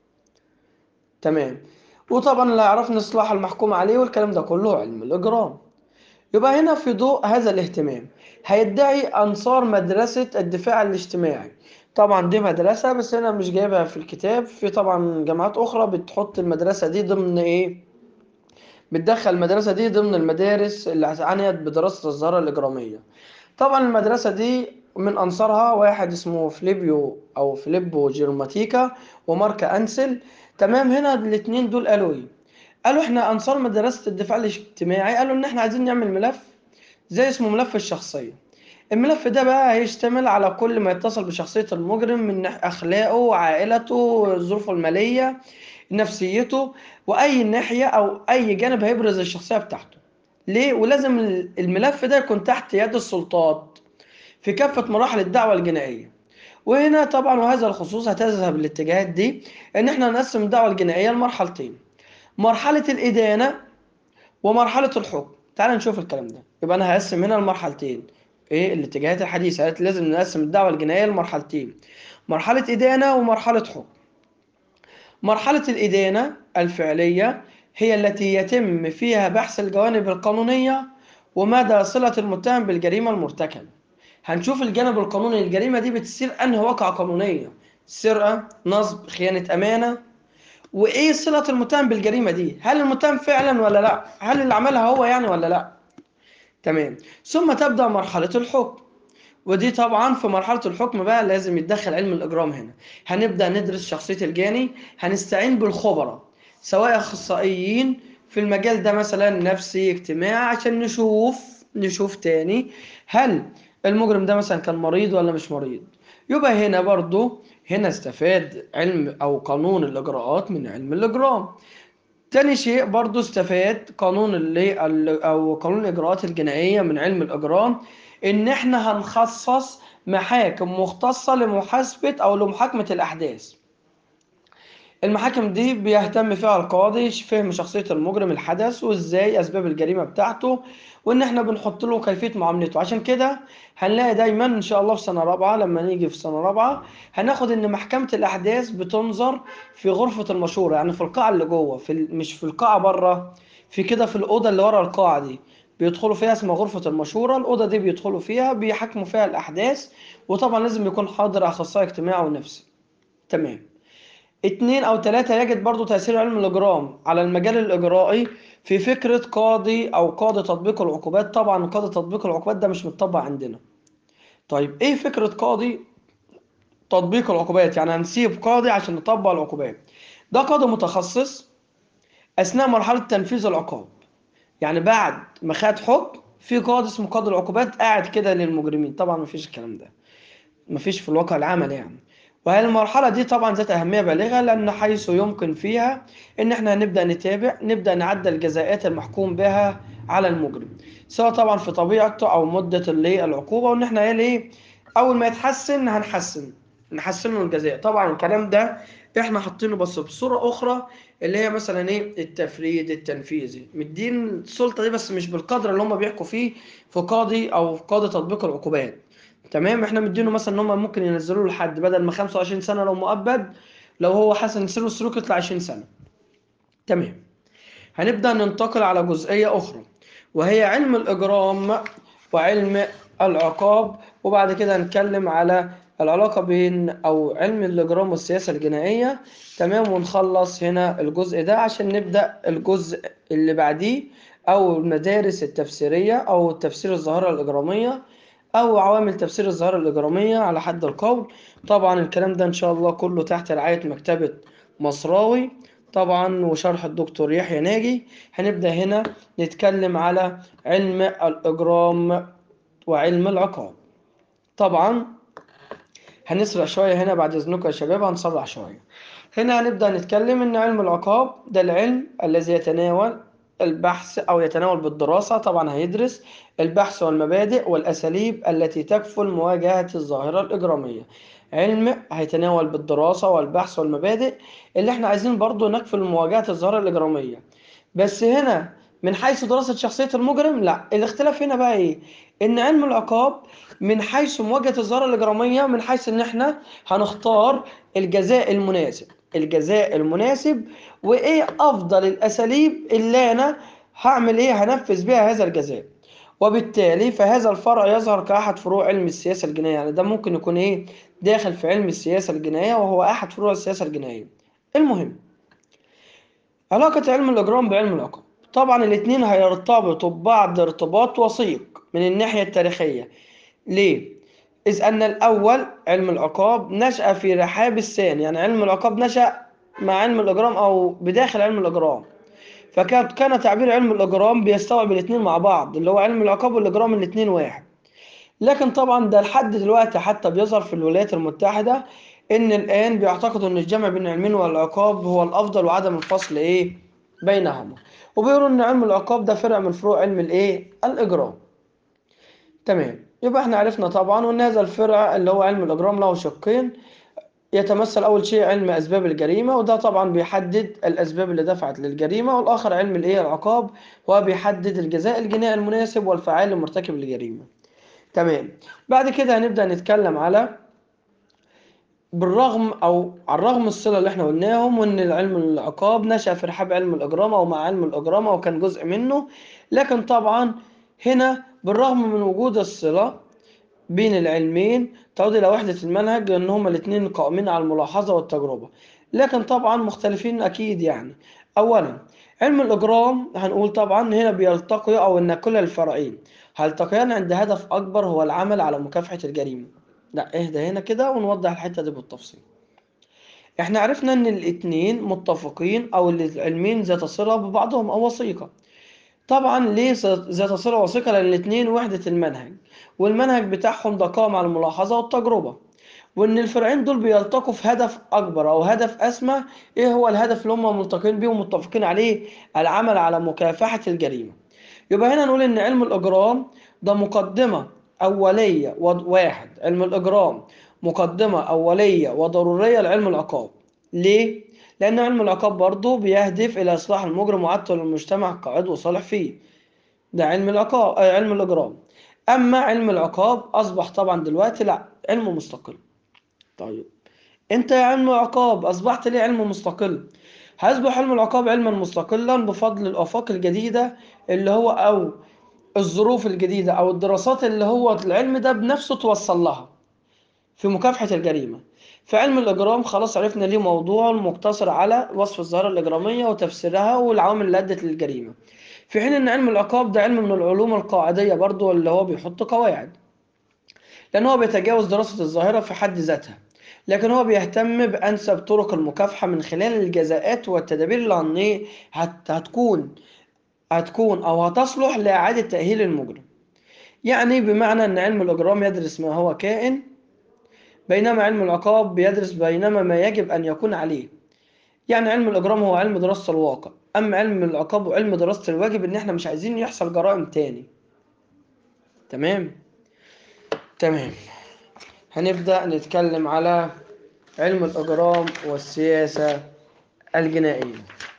تمام وطبعا اللي هيعرفنا اصلاح المحكوم عليه والكلام ده كله علم الاجرام يبقى هنا في ضوء هذا الاهتمام هيدعي انصار مدرسه الدفاع الاجتماعي طبعا دي مدرسة بس أنا مش جايبها في الكتاب في طبعا جامعات أخرى بتحط المدرسة دي ضمن إيه بتدخل المدرسة دي ضمن المدارس اللي عنيت بدراسة الظاهرة الإجرامية طبعا المدرسة دي من أنصارها واحد اسمه فليبيو أو فيليبو جيرماتيكا وماركا أنسل تمام هنا الاتنين دول قالوا إيه قالوا إحنا أنصار مدرسة الدفاع الاجتماعي قالوا إن إحنا عايزين نعمل ملف زي اسمه ملف الشخصية الملف ده بقى هيشتمل على كل ما يتصل بشخصية المجرم من أخلاقه عائلته ظروفه المالية نفسيته وأي ناحية أو أي جانب هيبرز الشخصية بتاعته ليه؟ ولازم الملف ده يكون تحت يد السلطات في كافة مراحل الدعوة الجنائية وهنا طبعا وهذا الخصوص هتذهب الاتجاهات دي ان احنا نقسم الدعوة الجنائية لمرحلتين مرحلة الإدانة ومرحلة الحكم تعال نشوف الكلام ده يبقى انا هقسم هنا المرحلتين ايه الاتجاهات الحديثة قالت لازم نقسم الدعوة الجنائية لمرحلتين مرحلة إدانة ومرحلة حكم مرحلة الإدانة الفعلية هي التي يتم فيها بحث الجوانب القانونية ومدى صلة المتهم بالجريمة المرتكبة هنشوف الجانب القانوني للجريمة دي بتصير أنهي واقعة قانونية سرقة نصب خيانة أمانة وإيه صلة المتهم بالجريمة دي هل المتهم فعلا ولا لا هل اللي عملها هو يعني ولا لا تمام ثم تبدأ مرحلة الحكم ودي طبعا في مرحلة الحكم بقى لازم يتدخل علم الإجرام هنا هنبدأ ندرس شخصية الجاني هنستعين بالخبراء سواء أخصائيين في المجال ده مثلا نفسي اجتماعي عشان نشوف نشوف تاني هل المجرم ده مثلا كان مريض ولا مش مريض يبقى هنا برضو هنا استفاد علم أو قانون الإجراءات من علم الإجرام تاني شيء برضو استفاد قانون اللي او قانون الاجراءات الجنائيه من علم الاجرام ان احنا هنخصص محاكم مختصه لمحاسبه او لمحاكمه الاحداث المحاكم دي بيهتم فيها القاضي فهم شخصية المجرم الحدث وازاي اسباب الجريمة بتاعته وان احنا بنحط له كيفية معاملته عشان كده هنلاقي دايما ان شاء الله في سنة رابعة لما نيجي في سنة رابعة هناخد ان محكمة الاحداث بتنظر في غرفة المشورة يعني في القاعة اللي جوه في ال... مش في القاعة بره في كده في الأوضة اللي ورا القاعة دي بيدخلوا فيها اسمها غرفة المشورة الأوضة دي بيدخلوا فيها بيحكموا فيها الأحداث وطبعا لازم يكون حاضر أخصائي اجتماعي ونفسي تمام اتنين أو تلاتة يجد برضو تأثير علم الإجرام على المجال الإجرائي في فكرة قاضي أو قاضي تطبيق العقوبات طبعا قاضي تطبيق العقوبات ده مش متطبق عندنا طيب إيه فكرة قاضي تطبيق العقوبات يعني هنسيب قاضي عشان نطبق العقوبات ده قاضي متخصص أثناء مرحلة تنفيذ العقاب يعني بعد ما خد حكم في قاضي اسمه قاضي العقوبات قاعد كده للمجرمين طبعا مفيش الكلام ده مفيش في الواقع العملي يعني وهي المرحلة دي طبعا ذات أهمية بالغة لأن حيث يمكن فيها إن إحنا نبدأ نتابع نبدأ نعدل الجزاءات المحكوم بها على المجرم سواء طبعا في طبيعته أو مدة اللي العقوبة وإن إحنا إيه اول ما يتحسن هنحسن نحسن له الجزاء طبعا الكلام ده احنا حاطينه بس بصوره اخرى اللي هي مثلا ايه التفريد التنفيذي مدين السلطه دي بس مش بالقدر اللي هم بيحكوا فيه في قاضي او في قاضي تطبيق العقوبات تمام احنا مدينه مثلا ان هم ممكن ينزلوا له لحد بدل ما 25 سنه لو مؤبد لو هو حسن سيره السلوك يطلع 20 سنه تمام هنبدا ننتقل على جزئيه اخرى وهي علم الاجرام وعلم العقاب وبعد كده هنتكلم على العلاقة بين أو علم الإجرام والسياسة الجنائية تمام ونخلص هنا الجزء ده عشان نبدأ الجزء اللي بعديه أو المدارس التفسيرية أو تفسير الظاهرة الإجرامية أو عوامل تفسير الظاهرة الإجرامية على حد القول طبعا الكلام ده إن شاء الله كله تحت رعاية مكتبة مصراوي طبعا وشرح الدكتور يحيى ناجي هنبدأ هنا نتكلم على علم الإجرام وعلم العقاب طبعا هنسرع شوية هنا بعد إذنكم يا شباب هنسرع شوية هنا هنبدأ نتكلم إن علم العقاب ده العلم الذي يتناول البحث أو يتناول بالدراسة طبعا هيدرس البحث والمبادئ والأساليب التي تكفل مواجهة الظاهرة الإجرامية علم هيتناول بالدراسة والبحث والمبادئ اللي احنا عايزين برضو نكفل مواجهة الظاهرة الإجرامية بس هنا من حيث دراسة شخصية المجرم لا الاختلاف هنا بقى ايه ان علم العقاب من حيث مواجهة الظاهرة الإجرامية من حيث ان احنا هنختار الجزاء المناسب الجزاء المناسب وايه افضل الاساليب اللي انا هعمل ايه هنفذ بيها هذا الجزاء وبالتالي فهذا الفرع يظهر كأحد فروع علم السياسة الجنائية يعني ده ممكن يكون ايه داخل في علم السياسة الجنائية وهو أحد فروع السياسة الجنائية المهم علاقة علم الإجرام بعلم العقاب طبعا الاتنين هيرتبطوا ببعض ارتباط وثيق من الناحية التاريخية ليه؟ إذ أن الأول علم العقاب نشأ في رحاب الثاني يعني علم العقاب نشأ مع علم الإجرام أو بداخل علم الإجرام فكان كان تعبير علم الإجرام بيستوعب الاثنين مع بعض اللي هو علم العقاب والإجرام الاثنين واحد لكن طبعا ده لحد دلوقتي حتى بيظهر في الولايات المتحدة إن الآن بيعتقدوا إن الجمع بين العلمين والعقاب هو الأفضل وعدم الفصل إيه بينهما وبيقولوا إن علم العقاب ده فرع من فروع علم الإيه الإجرام تمام يبقى احنا عرفنا طبعا وان هذا الفرع اللي هو علم الاجرام له شقين يتمثل اول شيء علم اسباب الجريمه وده طبعا بيحدد الاسباب اللي دفعت للجريمه والاخر علم الايه العقاب وهو بيحدد الجزاء الجنائي المناسب والفعال لمرتكب الجريمه تمام بعد كده هنبدا نتكلم على بالرغم او على الرغم الصله اللي احنا قلناهم وان علم العقاب نشا في رحاب علم الاجرام او مع علم الاجرام وكان جزء منه لكن طبعا هنا بالرغم من وجود الصلة بين العلمين تعود إلى وحدة المنهج لأن هما الاتنين قائمين على الملاحظة والتجربة لكن طبعا مختلفين أكيد يعني أولا علم الإجرام هنقول طبعا هنا بيلتقي أو إن كل الفرعين هيلتقيان عند هدف أكبر هو العمل على مكافحة الجريمة لا اهدى هنا كده ونوضح الحتة دي بالتفصيل احنا عرفنا ان الاتنين متفقين او العلمين ذات صلة ببعضهم او وثيقة طبعا ليه ذات صلة وثيقة لأن الاتنين وحدة المنهج والمنهج بتاعهم ده قائم على الملاحظة والتجربة وإن الفرعين دول بيلتقوا في هدف أكبر أو هدف أسمى إيه هو الهدف اللي هم ملتقين بيه ومتفقين عليه العمل على مكافحة الجريمة يبقى هنا نقول إن علم الإجرام ده مقدمة أولية واحد علم الإجرام مقدمة أولية وضرورية لعلم العقاب ليه؟ لأن علم العقاب برضه بيهدف إلى إصلاح المجرم وعدته للمجتمع كعضو صالح فيه ده علم العقاب آه علم الإجرام أما علم العقاب أصبح طبعا دلوقتي لا علم مستقل طيب أنت يا علم العقاب أصبحت ليه علم مستقل هيصبح علم العقاب علما مستقلا بفضل الآفاق الجديدة اللي هو أو الظروف الجديدة أو الدراسات اللي هو العلم ده بنفسه توصل لها في مكافحة الجريمة في علم الإجرام خلاص عرفنا ليه موضوع مقتصر على وصف الظاهرة الإجرامية وتفسيرها والعوامل اللي أدت للجريمة في حين إن علم العقاب ده علم من العلوم القاعدية برضو اللي هو بيحط قواعد لأن هو بيتجاوز دراسة الظاهرة في حد ذاتها لكن هو بيهتم بأنسب طرق المكافحة من خلال الجزاءات والتدابير اللي هن هت هتكون هتكون أو هتصلح لإعادة تأهيل المجرم يعني بمعنى أن علم الإجرام يدرس ما هو كائن بينما علم العقاب بيدرس بينما ما يجب أن يكون عليه يعني علم الإجرام هو علم دراسة الواقع أما علم العقاب وعلم دراسة الواجب إن إحنا مش عايزين يحصل جرائم تاني تمام تمام هنبدأ نتكلم على علم الإجرام والسياسة الجنائية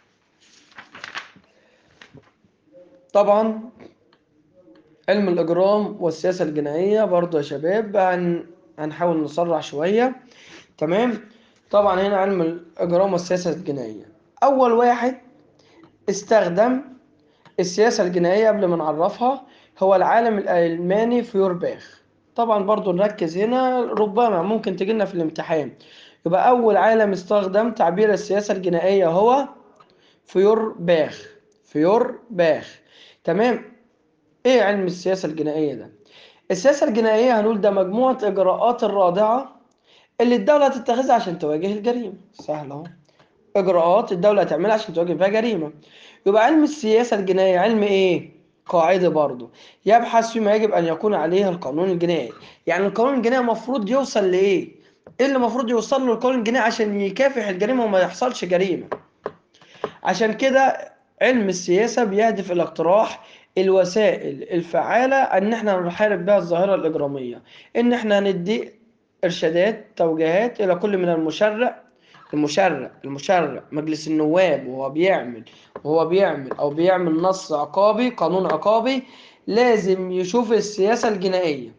طبعا علم الإجرام والسياسة الجنائية برضو يا شباب هن... هنحاول نسرع شوية تمام طبعا هنا علم الإجرام والسياسة الجنائية أول واحد استخدم السياسة الجنائية قبل ما نعرفها هو العالم الألماني فيورباخ طبعا برضو نركز هنا ربما ممكن تجينا في الامتحان يبقى أول عالم استخدم تعبير السياسة الجنائية هو فيورباخ فيورباخ تمام ايه علم السياسة الجنائية ده السياسة الجنائية هنقول ده مجموعة إجراءات الرادعة اللي الدولة تتخذها عشان تواجه الجريمة سهل اهو إجراءات الدولة هتعملها عشان تواجه بها جريمة يبقى علم السياسة الجنائية علم ايه قاعدة برضه يبحث فيما يجب أن يكون عليه القانون الجنائي يعني القانون الجنائي المفروض يوصل لإيه ايه اللي المفروض يوصل له القانون الجنائي عشان يكافح الجريمة وما يحصلش جريمة عشان كده علم السياسة بيهدف إلى اقتراح الوسائل الفعالة ان احنا نحارب بها الظاهرة الإجرامية ان احنا ندي ارشادات توجيهات الى كل من المشرع المشرع المشرع مجلس النواب وهو بيعمل وهو بيعمل او بيعمل نص عقابي قانون عقابي لازم يشوف السياسة الجنائية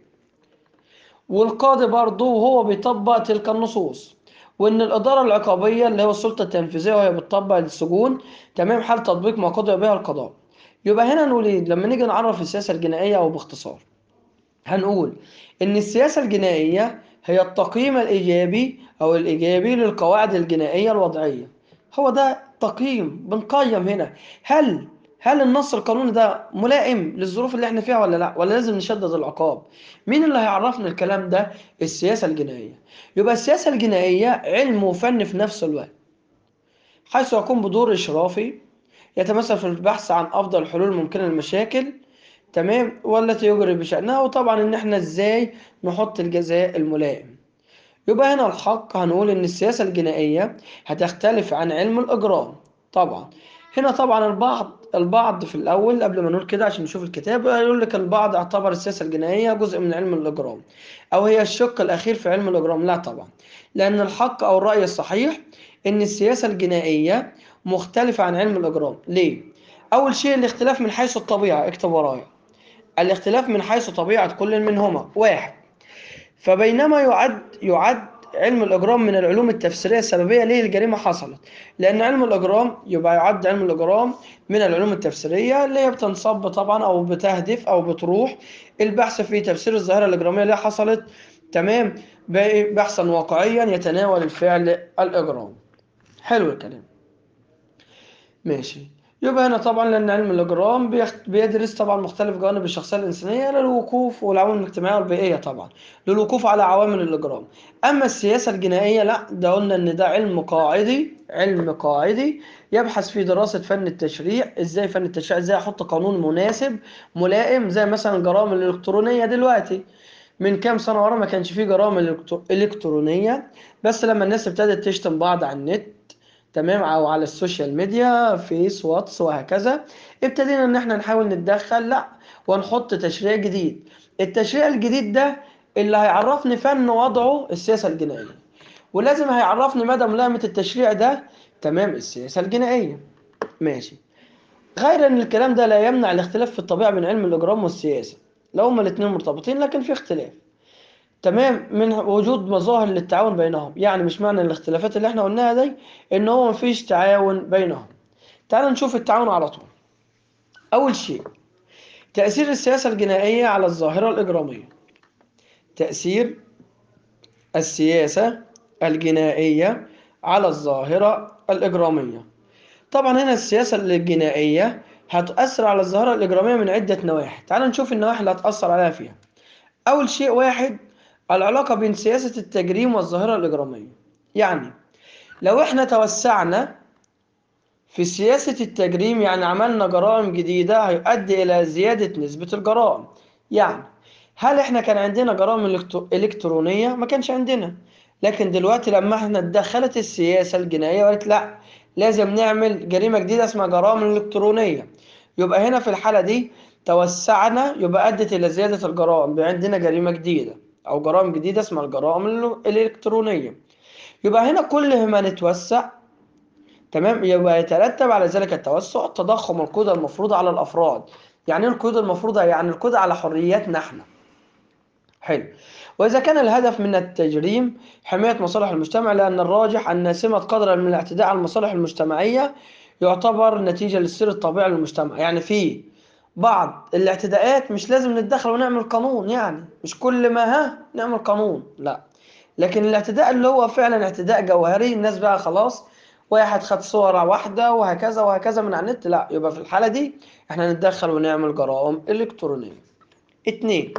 والقاضي برضه وهو بيطبق تلك النصوص وان الاداره العقابيه اللي هو السلطه التنفيذيه وهي بتطبق السجون تمام حال تطبيق ما قضي به القضاء يبقى هنا نقول ايه لما نيجي نعرف السياسه الجنائيه او باختصار هنقول ان السياسه الجنائيه هي التقييم الايجابي او الايجابي للقواعد الجنائيه الوضعيه هو ده تقييم بنقيم هنا هل هل النص القانوني ده ملائم للظروف اللي احنا فيها ولا لا ولا لازم نشدد العقاب مين اللي هيعرفنا الكلام ده السياسه الجنائيه يبقى السياسه الجنائيه علم وفن في نفس الوقت حيث يقوم بدور اشرافي يتمثل في البحث عن افضل حلول ممكنه للمشاكل تمام والتي يجري بشأنها وطبعا ان احنا ازاي نحط الجزاء الملائم يبقى هنا الحق هنقول ان السياسة الجنائية هتختلف عن علم الاجرام طبعا هنا طبعا البعض البعض في الاول قبل ما نقول كده عشان نشوف الكتاب يقول لك البعض اعتبر السياسة الجنائية جزء من علم الاجرام او هي الشق الاخير في علم الاجرام لا طبعا لان الحق او الرأي الصحيح ان السياسة الجنائية مختلفة عن علم الإجرام ليه؟ أول شيء الاختلاف من حيث الطبيعة اكتب ورايا الاختلاف من حيث طبيعة كل منهما واحد فبينما يعد يعد علم الإجرام من العلوم التفسيرية السببية ليه الجريمة حصلت لأن علم الإجرام يبقى يعد علم الإجرام من العلوم التفسيرية اللي هي بتنصب طبعا أو بتهدف أو بتروح البحث في تفسير الظاهرة الإجرامية اللي حصلت تمام بحثا واقعيا يتناول الفعل الإجرام حلو الكلام ماشي يبقى هنا طبعا لأن علم الإجرام بيخت... بيدرس طبعا مختلف جوانب الشخصية الإنسانية للوقوف والعوامل الاجتماعية والبيئية طبعا للوقوف على عوامل الإجرام أما السياسة الجنائية لا ده قلنا إن ده علم قاعدي علم قاعدي يبحث في دراسة فن التشريع إزاي فن التشريع إزاي أحط قانون مناسب ملائم زي مثلا الجرائم الإلكترونية دلوقتي من كام سنة ورا ما كانش فيه جرائم إلكترونية بس لما الناس ابتدت تشتم بعض على النت تمام او على السوشيال ميديا فيس واتس وهكذا ابتدينا ان احنا نحاول نتدخل لا ونحط تشريع جديد التشريع الجديد ده اللي هيعرفني فن وضعه السياسة الجنائية ولازم هيعرفني مدى ملائمة التشريع ده تمام السياسة الجنائية ماشي غير ان الكلام ده لا يمنع الاختلاف في الطبيعة بين علم الاجرام والسياسة لو هما الاثنين مرتبطين لكن في اختلاف تمام من وجود مظاهر للتعاون بينهم يعني مش معنى الاختلافات اللي احنا قلناها دي ان هو مفيش تعاون بينهم تعال نشوف التعاون على طول اول شيء تأثير السياسة الجنائية على الظاهرة الإجرامية تأثير السياسة الجنائية على الظاهرة الإجرامية طبعا هنا السياسة الجنائية هتؤثر على الظاهرة الإجرامية من عدة نواحي تعال نشوف النواحي اللي هتأثر عليها فيها أول شيء واحد العلاقة بين سياسة التجريم والظاهرة الإجرامية يعني لو احنا توسعنا في سياسة التجريم يعني عملنا جرائم جديدة هيؤدي إلى زيادة نسبة الجرائم يعني هل احنا كان عندنا جرائم إلكترونية؟ ما كانش عندنا لكن دلوقتي لما احنا اتدخلت السياسة الجنائية وقالت لا لازم نعمل جريمة جديدة اسمها جرائم إلكترونية يبقى هنا في الحالة دي توسعنا يبقى أدت إلى زيادة الجرائم بقى عندنا جريمة جديدة أو جرائم جديدة اسمها الجرائم ال- الإلكترونية يبقى هنا كل ما نتوسع تمام يبقى يترتب على ذلك التوسع تضخم القيود المفروضة على الأفراد يعني ايه القيود المفروضة يعني القيود على حرياتنا احنا حلو وإذا كان الهدف من التجريم حماية مصالح المجتمع لأن الراجح أن سمة قدر من الاعتداء على المصالح المجتمعية يعتبر نتيجة للسير الطبيعي للمجتمع يعني في بعض الاعتداءات مش لازم نتدخل ونعمل قانون يعني مش كل ما ها نعمل قانون لا لكن الاعتداء اللي هو فعلا اعتداء جوهري الناس بقى خلاص واحد خد صورة واحدة وهكذا وهكذا من على النت لا يبقى في الحالة دي احنا نتدخل ونعمل جرائم إلكترونية اتنين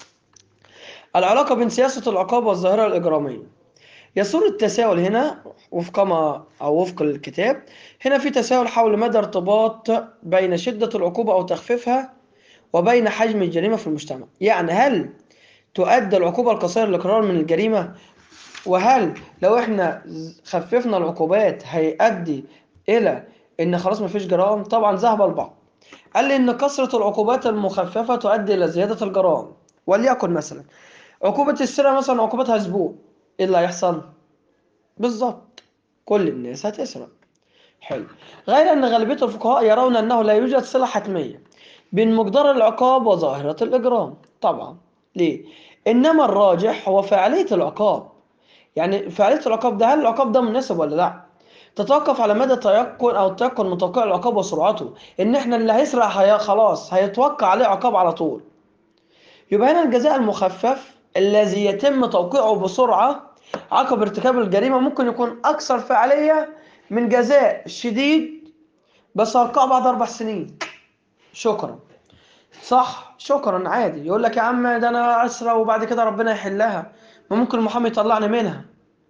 العلاقة بين سياسة العقاب والظاهرة الإجرامية يسور التساؤل هنا وفق ما أو وفق الكتاب هنا في تساؤل حول مدى ارتباط بين شدة العقوبة أو تخفيفها وبين حجم الجريمة في المجتمع يعني هل تؤدى العقوبة القصيرة للإقرار من الجريمة وهل لو احنا خففنا العقوبات هيؤدي إلى إن خلاص مفيش جرائم طبعا ذهب البعض قال لي إن كثرة العقوبات المخففة تؤدي إلى زيادة الجرائم وليكن مثلا عقوبة السرقة مثلا عقوبتها أسبوع إيه اللي هيحصل؟ بالظبط كل الناس هتسرق حلو غير أن غالبية الفقهاء يرون أنه لا يوجد صلة حتمية بين مقدار العقاب وظاهرة الإجرام طبعا ليه؟ إنما الراجح هو فاعلية العقاب يعني فاعلية العقاب ده هل العقاب ده مناسب ولا لا؟ تتوقف على مدى تيقن او التيقن من توقيع العقاب وسرعته ان احنا اللي هيسرق هي خلاص هيتوقع عليه عقاب على طول يبقى هنا الجزاء المخفف الذي يتم توقيعه بسرعة عقب ارتكاب الجريمة ممكن يكون أكثر فعالية من جزاء شديد بس هلقاه بعد أربع سنين شكرا صح شكرا عادي يقول لك يا عم ده أنا أسرى وبعد كده ربنا يحلها ما ممكن المحامي يطلعني منها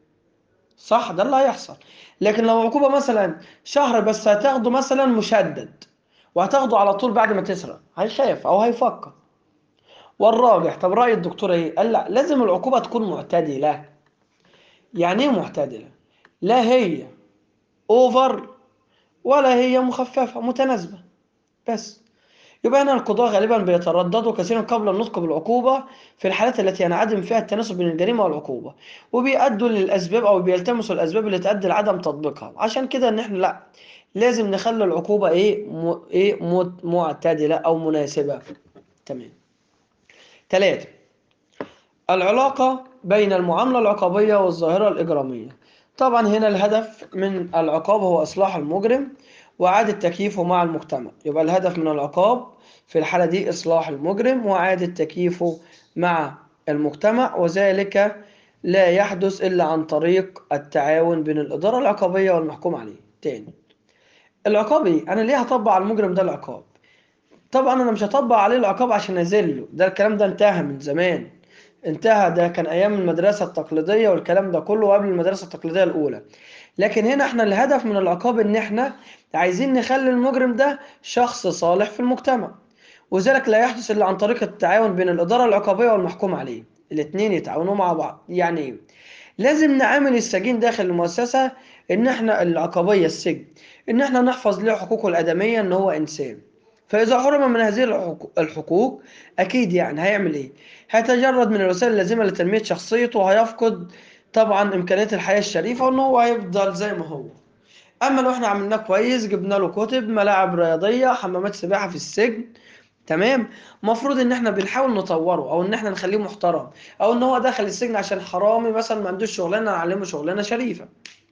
صح ده اللي هيحصل لكن لو عقوبة مثلا شهر بس هتاخده مثلا مشدد وهتاخده على طول بعد ما تسرق هيخاف أو هيفكر والراجح طب رأي الدكتور ايه؟ قال لا لازم العقوبة تكون معتدلة يعني ايه معتدلة؟ لا هي اوفر ولا هي مخففة متناسبة بس يبقى هنا القضاة غالبا بيترددوا كثيرا قبل النطق بالعقوبة في الحالات التي ينعدم فيها التناسب بين الجريمة والعقوبة وبيأدوا للأسباب أو بيلتمسوا الأسباب اللي تؤدي لعدم تطبيقها عشان كده إن إحنا لأ لازم نخلي العقوبة إيه م... إيه م... معتدلة أو مناسبة تمام ثلاثة العلاقة بين المعاملة العقابية والظاهرة الإجرامية طبعا هنا الهدف من العقاب هو إصلاح المجرم وإعادة تكييفه مع المجتمع يبقى الهدف من العقاب في الحالة دي إصلاح المجرم وإعادة تكييفه مع المجتمع وذلك لا يحدث إلا عن طريق التعاون بين الإدارة العقابية والمحكوم عليه تاني العقاب إيه؟ أنا ليه هطبق على المجرم ده العقاب؟ طبعا انا مش هطبق عليه العقاب عشان اذله ده الكلام ده انتهى من زمان انتهى ده كان ايام المدرسه التقليديه والكلام ده كله قبل المدرسه التقليديه الاولى لكن هنا احنا الهدف من العقاب ان احنا عايزين نخلي المجرم ده شخص صالح في المجتمع وذلك لا يحدث الا عن طريق التعاون بين الاداره العقابيه والمحكوم عليه الاثنين يتعاونوا مع بعض يعني ايه لازم نعامل السجين داخل المؤسسه ان احنا العقابيه السجن ان احنا نحفظ له حقوقه الادميه ان هو انسان فإذا حرم من هذه الحقوق أكيد يعني هيعمل إيه؟ هيتجرد من الوسائل اللازمة لتنمية شخصيته وهيفقد طبعا إمكانيات الحياة الشريفة وإن هو هيفضل زي ما هو. أما لو إحنا عملناه كويس جبنا له كتب ملاعب رياضية حمامات سباحة في السجن تمام المفروض ان احنا بنحاول نطوره او ان احنا نخليه محترم او ان هو دخل السجن عشان حرامي مثلا ما عندوش شغلانه نعلمه شغلانه شريفه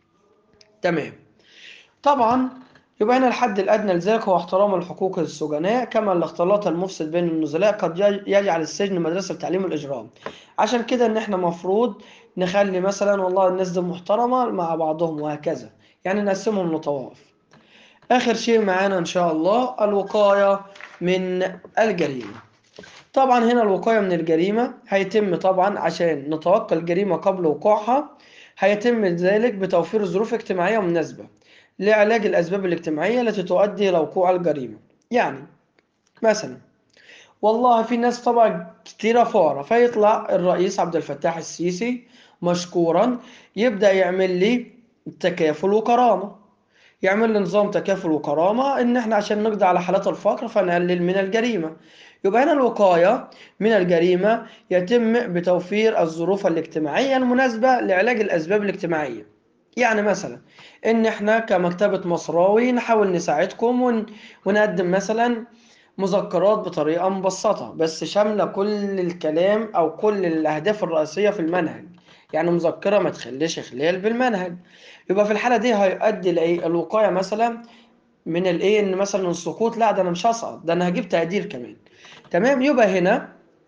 تمام طبعا يبقى هنا الحد الأدنى لذلك هو احترام الحقوق السجناء كما الاختلاط المفسد بين النزلاء قد يجعل السجن مدرسة تعليم الإجرام عشان كده إن إحنا مفروض نخلي مثلا والله الناس دي محترمة مع بعضهم وهكذا يعني نقسمهم لطوائف آخر شيء معانا إن شاء الله الوقاية من الجريمة طبعا هنا الوقاية من الجريمة هيتم طبعا عشان نتوقع الجريمة قبل وقوعها هيتم ذلك بتوفير ظروف اجتماعية مناسبة لعلاج الأسباب الاجتماعية التي تؤدي إلى وقوع الجريمة يعني مثلا والله في ناس طبعا كتيرة فقراء فيطلع الرئيس عبد الفتاح السيسي مشكورا يبدأ يعمل لي تكافل وكرامة يعمل لي نظام تكافل وكرامة إن إحنا عشان نقضي على حالات الفقر فنقلل من الجريمة يبقى هنا الوقاية من الجريمة يتم بتوفير الظروف الاجتماعية المناسبة لعلاج الأسباب الاجتماعية يعني مثلا إن إحنا كمكتبة مصراوي نحاول نساعدكم ون... ونقدم مثلا مذكرات بطريقة مبسطة بس شاملة كل الكلام أو كل الأهداف الرئيسية في المنهج يعني مذكرة ما تخليش خلال بالمنهج يبقى في الحالة دي هيؤدي لإيه الوقاية مثلا من الإيه إن مثلا السقوط لا ده أنا مش هسقط ده أنا هجيب تقدير كمان تمام يبقى هنا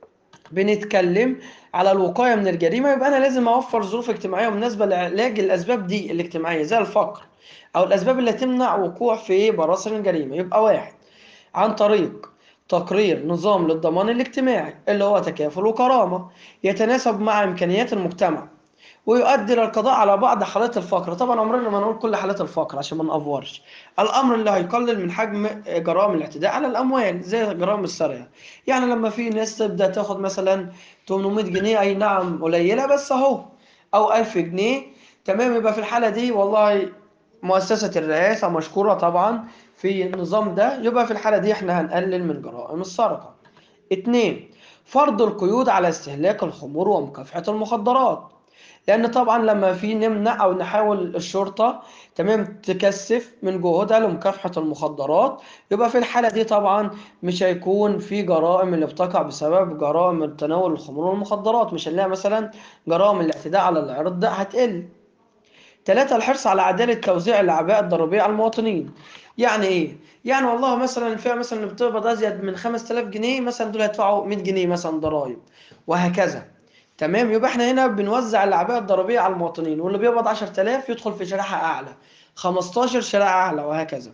بنتكلم على الوقاية من الجريمة يبقى أنا لازم أوفر ظروف اجتماعية مناسبة لعلاج الأسباب دي الاجتماعية زي الفقر أو الأسباب اللي تمنع وقوع في براثن الجريمة يبقى واحد عن طريق تقرير نظام للضمان الاجتماعي اللي هو تكافل وكرامة يتناسب مع إمكانيات المجتمع ويؤدي للقضاء على بعض حالات الفقر طبعا عمرنا ما نقول كل حالات الفقر عشان ما نأفورش الأمر اللي هيقلل من حجم جرائم الاعتداء على الأموال زي جرائم السرقة يعني لما في ناس تبدأ تاخد مثلا 800 جنيه أي نعم قليلة بس أهو أو 1000 جنيه تمام يبقى في الحالة دي والله مؤسسة الرئاسة مشكورة طبعا في النظام ده يبقى في الحالة دي احنا هنقلل من جرائم السرقة اتنين فرض القيود على استهلاك الخمور ومكافحة المخدرات لأن طبعا لما في نمنع أو نحاول الشرطة تمام تكثف من جهودها لمكافحة المخدرات يبقى في الحالة دي طبعا مش هيكون في جرائم اللي بتقع بسبب جرائم تناول الخمور والمخدرات مش هنلاقي مثلا جرائم الاعتداء على العرض ده هتقل ثلاثة الحرص على عدالة توزيع الأعباء الضريبية على المواطنين يعني ايه يعني والله مثلا الفئه مثلا اللي بتقبض ازيد من 5000 جنيه مثلا دول هيدفعوا 100 جنيه مثلا ضرائب وهكذا تمام يبقى احنا هنا بنوزع الاعباء الضريبيه على المواطنين واللي بيقبض 10000 يدخل في شريحه اعلى 15 شريحه اعلى وهكذا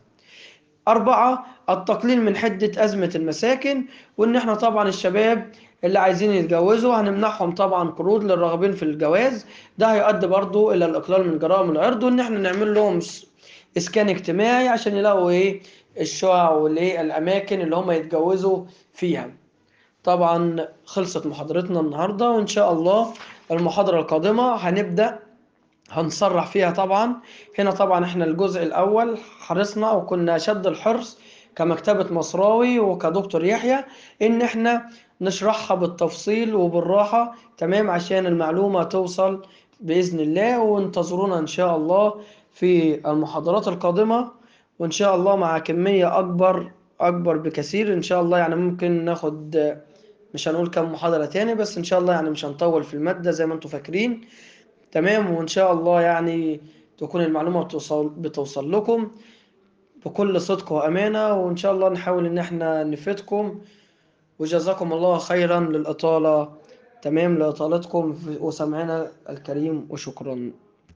أربعة التقليل من حدة أزمة المساكن وإن إحنا طبعا الشباب اللي عايزين يتجوزوا هنمنحهم طبعا قروض للراغبين في الجواز ده هيؤدي برضو إلى الإقلال من جرائم العرض وإن إحنا نعمل لهم اسكان اجتماعي عشان يلاقوا ايه الشقق والايه الاماكن اللي هم يتجوزوا فيها طبعا خلصت محاضرتنا النهارده وان شاء الله المحاضره القادمه هنبدا هنصرح فيها طبعا هنا طبعا احنا الجزء الاول حرصنا وكنا شد الحرص كمكتبة مصراوي وكدكتور يحيى ان احنا نشرحها بالتفصيل وبالراحة تمام عشان المعلومة توصل بإذن الله وانتظرونا ان شاء الله في المحاضرات القادمة وإن شاء الله مع كمية أكبر أكبر بكثير إن شاء الله يعني ممكن ناخد مش هنقول كم محاضرة تاني بس إن شاء الله يعني مش هنطول في المادة زي ما أنتم فاكرين تمام وإن شاء الله يعني تكون المعلومة بتوصل, بتوصل لكم بكل صدق وأمانة وإن شاء الله نحاول إن إحنا نفيدكم وجزاكم الله خيرا للإطالة تمام لإطالتكم وسمعنا الكريم وشكرا